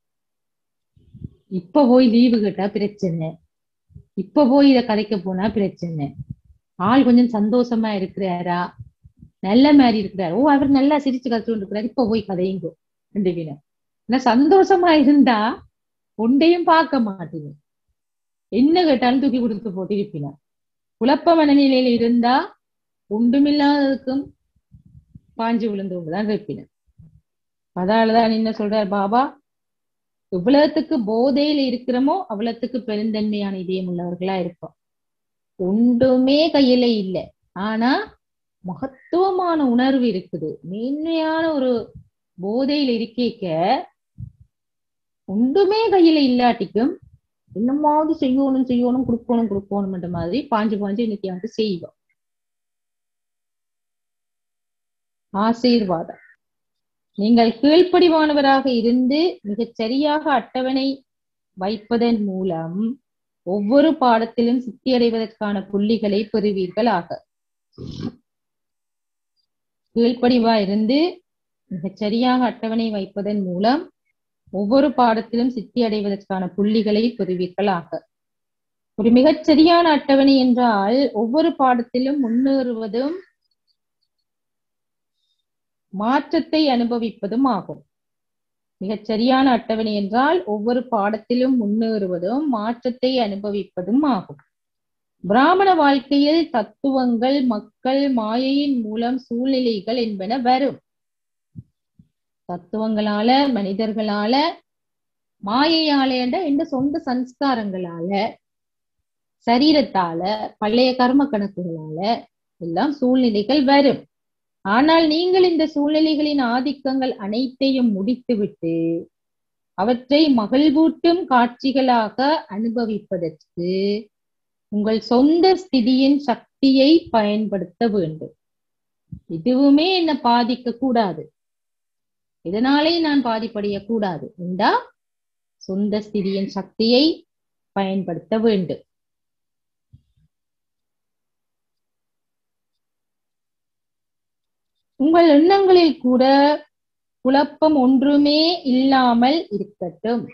இப்ப போய் லீவு கேட்டா பிரச்சனை இப்ப போய் இத கதைக்க போனா பிரச்சனை ஆள் கொஞ்சம் சந்தோஷமா இருக்கிறாரா நல்ல மாதிரி இருக்கிறாரு ஓ அவர் நல்லா சிரிச்சு கத்துட்டு இருக்கிறாரு இப்ப போய் கதையுங்கோ ரெண்டு வீணம் ஆனா சந்தோஷமா இருந்தா ஒன்றையும் பார்க்க மாட்டீங்க என்ன கேட்டாலும் தூக்கி கொடுத்து போட்டு இருப்பினா குழப்ப மனநிலையில இருந்தா ஒன்றுமில்லாததுக்கும் பாஞ்சு விழுந்தவங்கதான் இருப்பின அதாலதான் என்ன சொல்றார் பாபா எவ்வளவுக்கு போதையில இருக்கிறோமோ அவ்வளவுக்கு பெருந்தன்மையான இதயம் உள்ளவர்களா இருப்போம் ஒன்றுமே கையில இல்லை ஆனா மகத்துவமான உணர்வு இருக்குது மேன்மையான ஒரு போதையில் இருக்கேக்க ஒன்றுமே கையில இல்லாட்டிக்கும் என்னமாவது செய்யணும் செய்யணும் கொடுக்கணும் கொடுக்கணும்ன்ற மாதிரி பாஞ்சு பாஞ்சு இன்னைக்கு வந்து செய்வோம் ஆசீர்வாதம் நீங்கள் கீழ்ப்படிவானவராக இருந்து மிகச் சரியாக அட்டவணை வைப்பதன் மூலம் ஒவ்வொரு பாடத்திலும் சித்தியடைவதற்கான புள்ளிகளை பெறுவீர்கள் ஆக கீழ்ப்படிவா இருந்து மிகச் சரியாக அட்டவணை வைப்பதன் மூலம் ஒவ்வொரு பாடத்திலும் சித்தி அடைவதற்கான புள்ளிகளை பெறுவீர்கள் ஆக ஒரு மிகச் சரியான அட்டவணை என்றால் ஒவ்வொரு பாடத்திலும் முன்னேறுவதும் மாற்றத்தை அனுபவிப்பதும் ஆகும் மிகச் சரியான அட்டவணை என்றால் ஒவ்வொரு பாடத்திலும் முன்னேறுவதும் மாற்றத்தை அனுபவிப்பதும் ஆகும் பிராமண வாழ்க்கையில் தத்துவங்கள் மக்கள் மாயையின் மூலம் சூழ்நிலைகள் என்பன வரும் தத்துவங்களால மனிதர்களால மாயையால என்ற இந்த சொந்த சன்ஸ்காரங்களால சரீரத்தால பழைய கர்ம கணக்குகளால எல்லாம் சூழ்நிலைகள் வரும் ஆனால் நீங்கள் இந்த சூழ்நிலைகளின் ஆதிக்கங்கள் அனைத்தையும் முடித்துவிட்டு அவற்றை மகிழ்வூட்டும் காட்சிகளாக அனுபவிப்பதற்கு உங்கள் சொந்த ஸ்திதியின் சக்தியை பயன்படுத்த வேண்டும் எதுவுமே என்ன பாதிக்க கூடாது இதனாலே நான் பாதிப்படைய கூடாது உண்டா சொந்த ஸ்திதியின் சக்தியை பயன்படுத்த வேண்டும் உங்கள் எண்ணங்களில் கூட குழப்பம் ஒன்றுமே இல்லாமல் இருக்கட்டும்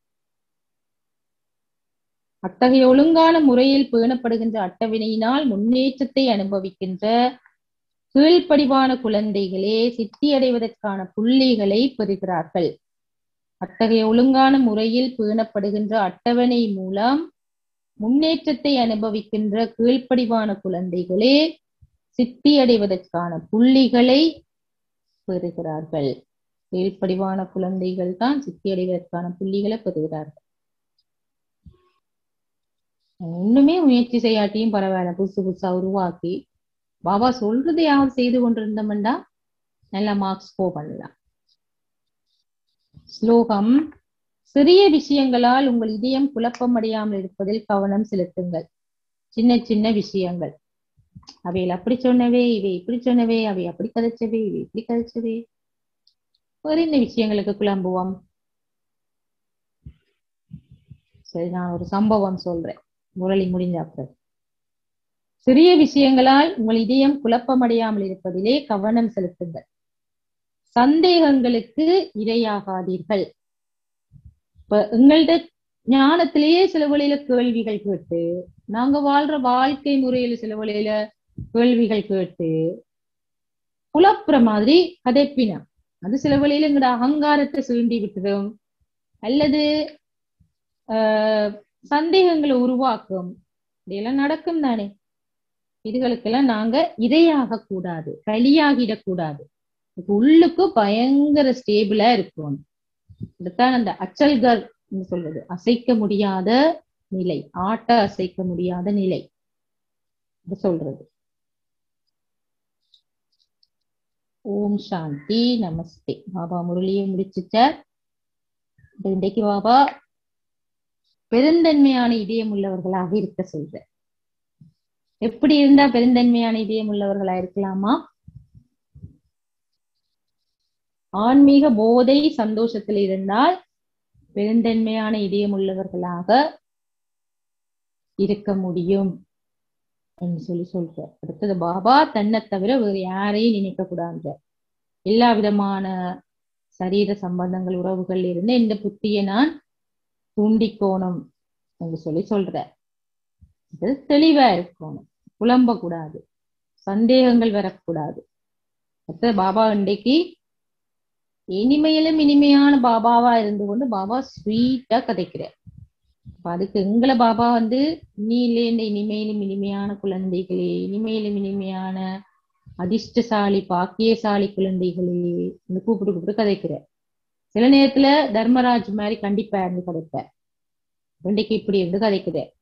அத்தகைய ஒழுங்கான முறையில் பேணப்படுகின்ற அட்டவினையினால் முன்னேற்றத்தை அனுபவிக்கின்ற கீழ்ப்படிவான குழந்தைகளே சித்தி அடைவதற்கான புள்ளிகளை பெறுகிறார்கள் அத்தகைய ஒழுங்கான முறையில் பேணப்படுகின்ற அட்டவணை மூலம் முன்னேற்றத்தை அனுபவிக்கின்ற கீழ்ப்படிவான குழந்தைகளே சித்தி அடைவதற்கான புள்ளிகளை பெறுகிறார்கள் கீழ்ப்படிவான குழந்தைகள் தான் சித்தி அடைவதற்கான புள்ளிகளை பெறுகிறார்கள் ஒண்ணுமே முயற்சி செய்யாட்டியும் பரவாயில்ல புதுசு புதுசா உருவாக்கி பாபா சொல்றதையாவது செய்து கொண்டிருந்தோம்டா நல்ல மார்க்ஸ் ஸ்கோர் பண்ணலாம் ஸ்லோகம் சிறிய விஷயங்களால் உங்கள் இதயம் குழப்பம் அடையாமல் இருப்பதில் கவனம் செலுத்துங்கள் சின்ன சின்ன விஷயங்கள் அவையில் அப்படி சொன்னவே இவை இப்படி சொன்னவே அவை அப்படி கதைச்சவே இவை இப்படி கதைச்சவே ஒரு இந்த விஷயங்களுக்கு குழம்புவோம் சரி நான் ஒரு சம்பவம் சொல்றேன் முரளி முடிஞ்ச அப்புறம் சிறிய விஷயங்களால் உங்கள் இதயம் குழப்பமடையாமல் இருப்பதிலே கவனம் செலுத்துங்கள் சந்தேகங்களுக்கு இரையாகாதீர்கள் இப்ப எங்கள்ட ஞானத்திலேயே சில வழியில கேள்விகள் கேட்டு நாங்க வாழ்ற வாழ்க்கை முறையில சில வழியில கேள்விகள் கேட்டு குழப்புற மாதிரி கதைப்பினா அது சில வழியில எங்கட அகங்காரத்தை சீண்டி விட்டுரும் அல்லது ஆஹ் சந்தேகங்களை உருவாக்கும் இதெல்லாம் நடக்கும் தானே இதுகளுக்கெல்லாம் நாங்க இரையாக கூடாது பலியாகிடக்கூடாது உள்ளுக்கு பயங்கர ஸ்டேபிளா இருக்கும் இதுதான் அந்த அச்சல்கர் சொல்றது அசைக்க முடியாத நிலை ஆட்ட அசைக்க முடியாத நிலை இது சொல்றது ஓம் சாந்தி நமஸ்தே பாபா முரளியை முடிச்சுட்டார் இன்றைக்கு பாபா பெருந்தன்மையான இதயம் உள்ளவர்களாக இருக்க சொல்ற எப்படி இருந்தா பெருந்தன்மையான இதயம் உள்ளவர்களா இருக்கலாமா ஆன்மீக போதை சந்தோஷத்தில் இருந்தால் பெருந்தன்மையான இதயம் உள்ளவர்களாக இருக்க முடியும் என்று சொல்லி சொல்ற அடுத்தது பாபா தன்னை தவிர வேறு யாரையும் நினைக்க கூடாது எல்லா விதமான சரீர சம்பந்தங்கள் உறவுகள் இருந்து இந்த புத்தியை நான் தூண்டிக்கோணும் என்று சொல்லி சொல்ற இது தெளிவா இருக்கணும் புலம்ப கூடாது சந்தேகங்கள் வரக்கூடாது அடுத்தது பாபா இன்றைக்கு இனிமையிலும் இனிமையான பாபாவா இருந்து கொண்டு பாபா ஸ்வீட்டா கதைக்கிறார் அதுக்கு எங்களை பாபா வந்து நீல இந்த இனிமையிலும் இனிமையான குழந்தைகளே இனிமையிலும் இனிமையான அதிர்ஷ்டசாலி பாக்கியசாலி குழந்தைகளே இந்த கூப்பிட்டு கூப்பிட்டு கதைக்கிறார் சில நேரத்துல தர்மராஜ் மாதிரி கண்டிப்பா இருந்து கதைப்பார் இன்றைக்கு இப்படி இருந்து கதைக்குதே